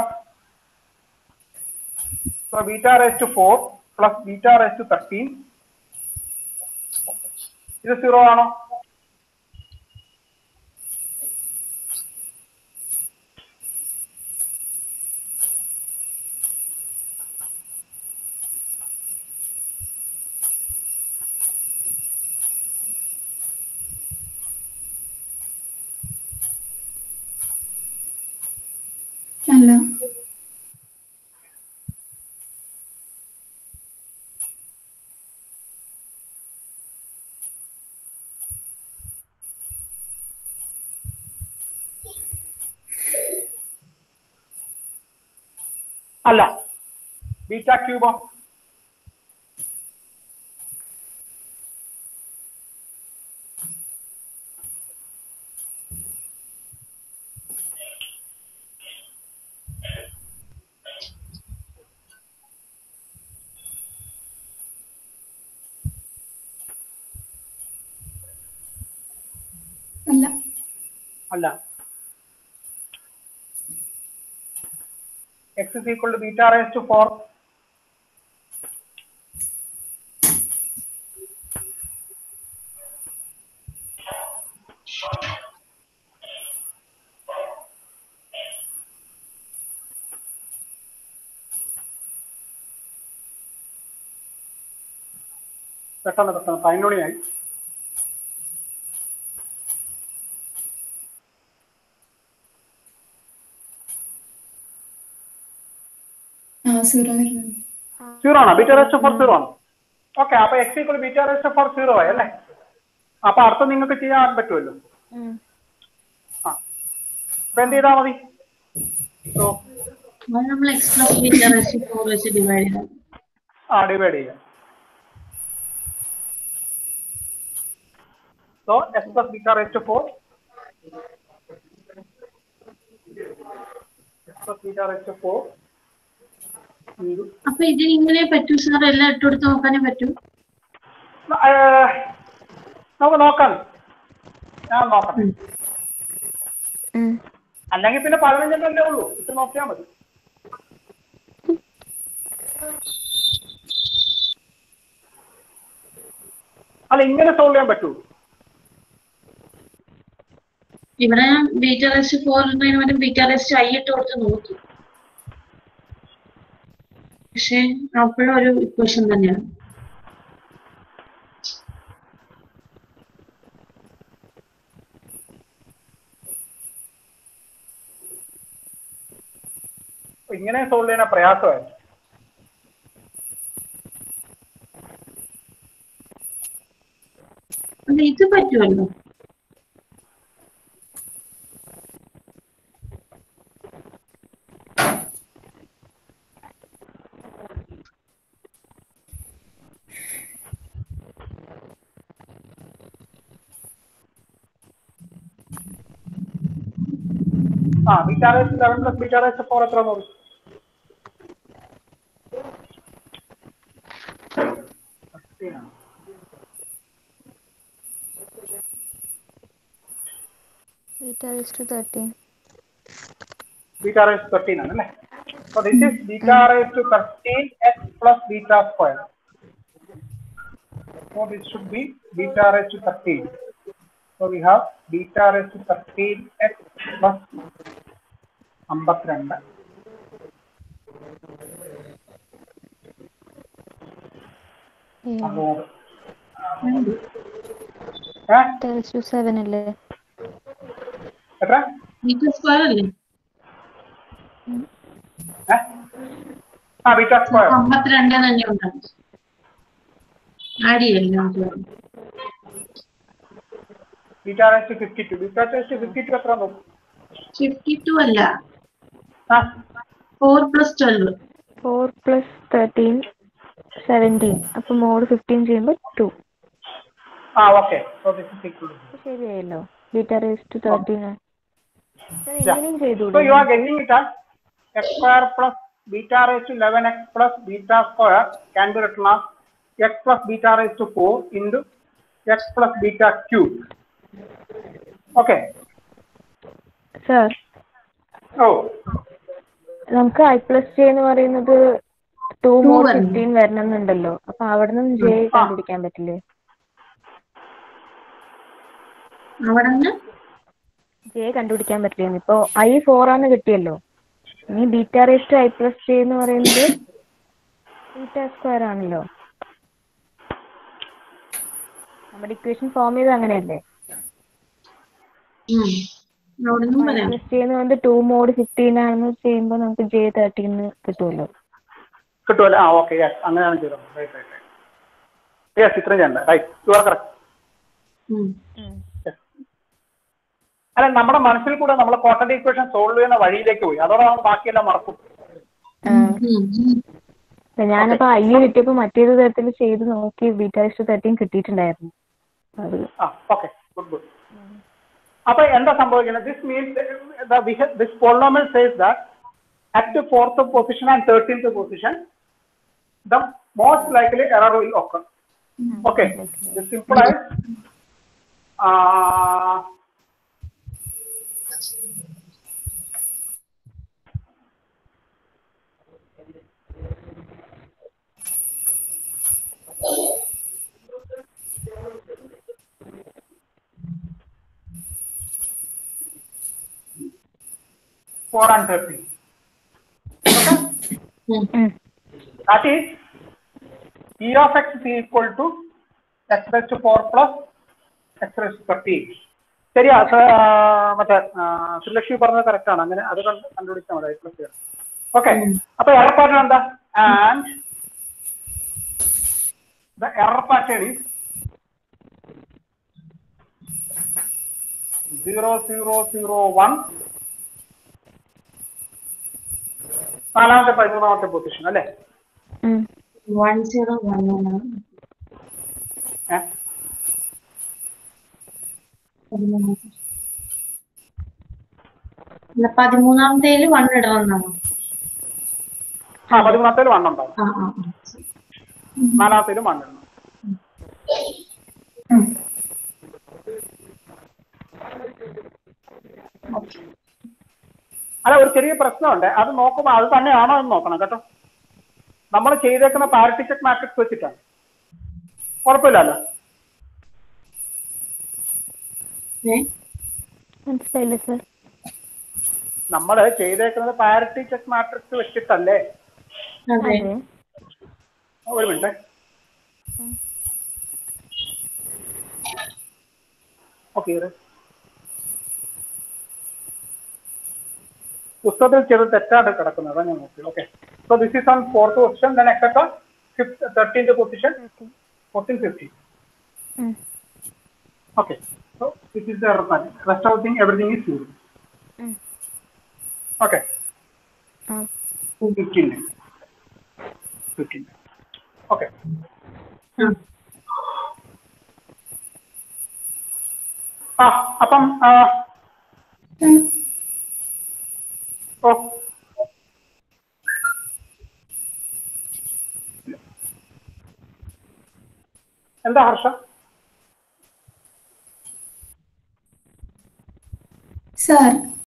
so beta raise to four plus beta raise to thirteen ഇത് zero ആണോ അല്ല അല്ല ബീറ്റ ക്യൂബോ അല്ല അല്ല x is equal to beta raise to four പെട്ടെന്ന് പെട്ടെന്ന് പതിനൊന്ന് മണിയായി ആ സീറോ വരുന്നത് സീറോ ആണോ ബീറ്റ റേസ്റ്റ് ഫോർ സീറോ ആണ് ഓക്കെ അപ്പൊ x equal beta raised four zero ആയി അല്ലേ അപ്പൊ അർത്ഥം നിങ്ങൾക്ക് ചെയ്യാൻ പറ്റുമല്ലോ ആ അപ്പൊ എന്ത് ചെയ്താൽ മതി സോ അത് നമ്മൾ x plus beta raise to four വെച്ച് ഡിവൈഡ് ചെയ്യണം ആ ഡിവൈഡ് ചെയ്യാം so x plus beta raised four x plus beta raised four അപ്പൊ ഇതിന് ഇങ്ങനെ പറ്റൂ സാർ എല്ലാം ഇട്ടുകൊടുത്ത് നോക്കാനേ പറ്റൂ നമുക്ക് നോക്കാം ഞാൻ നോക്കാം ഉം. അല്ലെങ്കിൽ പിന്നെ പതിനഞ്ചെണ്ണല്ലേ ഉള്ളൂ ഇട്ട് നോക്കിയാൽ മതി അല്ല ഇങ്ങനെ സോൾവ് ചെയ്യാൻ പറ്റൂ ഇവിടെ ബീറ്റ റേസ് ഫോർ എന്നതിന് പകരം ബീറ്റ റേസ് ഐ ഇട്ട് കൊടുത്ത് നോക്കി പക്ഷെ അപ്പോഴും ഒരു ഇക്വേഷൻ തന്നെയാണ് അപ്പൊ ഇങ്ങനെ സോൾവ് ചെയ്യാൻ പ്രയാസമായി അത് ഇത് പറ്റുമല്ലോ ആ beta raise eleven plus beta raise four എത്ര നോക്കും beta raise to thirteen beta raised to 13 ആണല്ലേ so this is beta raised to 13 x plus beta square so this should be beta raised to 13 so we have beta raised to 13 x plus 52 അറുന്നൂറ് ഏ? Raise to seven അല്ലേ എത്ര metre square അല്ലേ ഏ? ആ beta square അമ്പത്തിരണ്ട് തന്നെ ഉണ്ടാവും ആഡ് ചെയ്യല്ലോ beta raised to 52 beta raised to 52 എത്ര നോക്കും ഫിഫ്റ്റി ടു അല്ല ആ four plus twelve four plus thirteen seventeen അപ്പൊ മോഡ് ഫിഫ്റ്റീൻ ചെയ്യുമ്പോൾ ടു ആ okay so this is equal to ശരിയായല്ലോ beta raise to thirteen Yeah. ഇങ്ങനെയും ചെയ്തൂടെ So you are getting it as x square plus beta raised to 11x plus beta square can be written as x plus beta raised to 4 into x plus beta cube. Okay. Sir Oh, നമുക്ക് i plus j എന്ന് പറയുന്നത് two Two mod വരണം. Fifteen വരണം എന്നുണ്ടല്ലോ അപ്പൊ അവിടെ നിന്ന് J കണ്ടുപിടിക്കാൻ പറ്റില്ലേ അവിടെ നിന്ന് ജെ കണ്ടുപിടിക്കാൻ പറ്റില്ല ഇപ്പൊ ഐ ഫോർ ആണ് കിട്ടിയല്ലോ ഇനി beta raise to I plus j എന്ന് പറയുന്നത് ബീറ്റ സ്ക്വയർ ആണല്ലോ നമ്മുടെ ഇക്വേഷൻ ഫോം ചെയ്ത് അങ്ങനെയല്ലേ ഉം. അവിടെ നിന്നും ഐ പറയാം പ്ലസ് ജെ എന്ന് പറയുന്നത് ടു മോഡ് ഫിഫ്റ്റീൻ ആണെന്ന് ചെയ്യുമ്പോൾ നമുക്ക് ജെ തേർട്ടീൻ കിട്ടുമല്ലോ കിട്ടുമല്ലോ ആ ഓക്കെ യെസ് അങ്ങനെയാണ് ചെയ്തത് റൈറ്റ് റൈറ്റ് റൈറ്റ് യെസ് ഇത്രയും ചെയ്യണ്ട റൈറ്റ് യു ആർ കറക്റ്റ് ഉം. അല്ല നമ്മുടെ മനസ്സിൽ കൂടെ നമ്മൾ ക്വാർട്ടർ ഇക്വേഷൻ സോൾവ് ചെയ്യുന്ന വഴിയിലേക്ക് പോയി അതോടെ നമ്മൾ ബാക്കിയെല്ലാം മറക്കും ഉം. അപ്പൊ ഞാനപ്പോ ഐ കിട്ടിയപ്പോ മറ്റേത് തരത്തിൽ ചെയ്ത് നോക്കി ബീറ്റ റേസ് ടു തേർട്ടീൻ കിട്ടിയിട്ടുണ്ടായിരുന്നു അത് ആ ഓക്കെ ഗുഡ് ഗുഡ് അപ്പൊ എന്താ സംഭവിക്കുന്നത് this means this polynomial says that at fourth position and thirteenth position the most likely error will occur okay this implies uh, four and thirteen. ഉം. That is e of x is equal to x raised to 4 plus x raised to 13. ശരിയാ സ- ആ, മറ്റേ ആ, ശ്രീലക്ഷ്മി പറഞ്ഞത് correct ആണ് അങ്ങനെ അത് കണ്ട് കണ്ടുപിടിച്ചാൽ മതി പ്ലസ് ഓക്കെ അപ്പൊ എറർ പാറ്റേൺ എന്താ and the error pattern is zero zero zero one നാലാമത്തെ പതിമൂന്നാമത്തെ പൊസിഷൻ അല്ലേ ഉം. വൺ സീറോ വൺ ആണ് ഏഹ് പതിമൂന്നാമത്തെ അല്ല പതിമൂന്നാമത്തേല് വൺ ഇടണം എന്നാണോ ആ പതിമൂന്നാമത്തേൽ വണ്ണുണ്ടാവും ആ ആ ആ. നാലാമത്തേലും വണ്ണിടണം അല്ല ഒരു ചെറിയ പ്രശ്നമുണ്ട് അത് നോക്കുമ്പോൾ അത് തന്നെയാണോ എന്ന് നോക്കണം കേട്ടോ നമ്മൾ ചെയ്തേക്കുന്ന പാരറ്റിക്കറ്റ് മാട്രിക്സ് വെച്ചിട്ടാണ് കുഴപ്പമില്ലല്ലോ ഏ? മനസ്സിലായില്ലേ സർ നമ്മൾ ചെയ്തേക്കുന്നത് പാരിറ്റി ചെക്ക് മാട്രിക്സ് വെച്ചിട്ടല്ലേ അതെ അതെ ഒരു മിനിറ്റ് ഓക്കെ പുസ്തകത്തിൽ ചെറു തെറ്റാണ് കിടക്കുന്നത് അതാണ് ഞാൻ നോക്കി okay so this is on fourth position then etcetera fifth thirteenth position fourteen fifteen ഉം. Okay. So this is the error pattern. Rest of the thing, everything is zero. Mm. Okay. ആ 15. 15. Okay. ആ അപ്പം ആ, ഓ എന്താ Harsh sir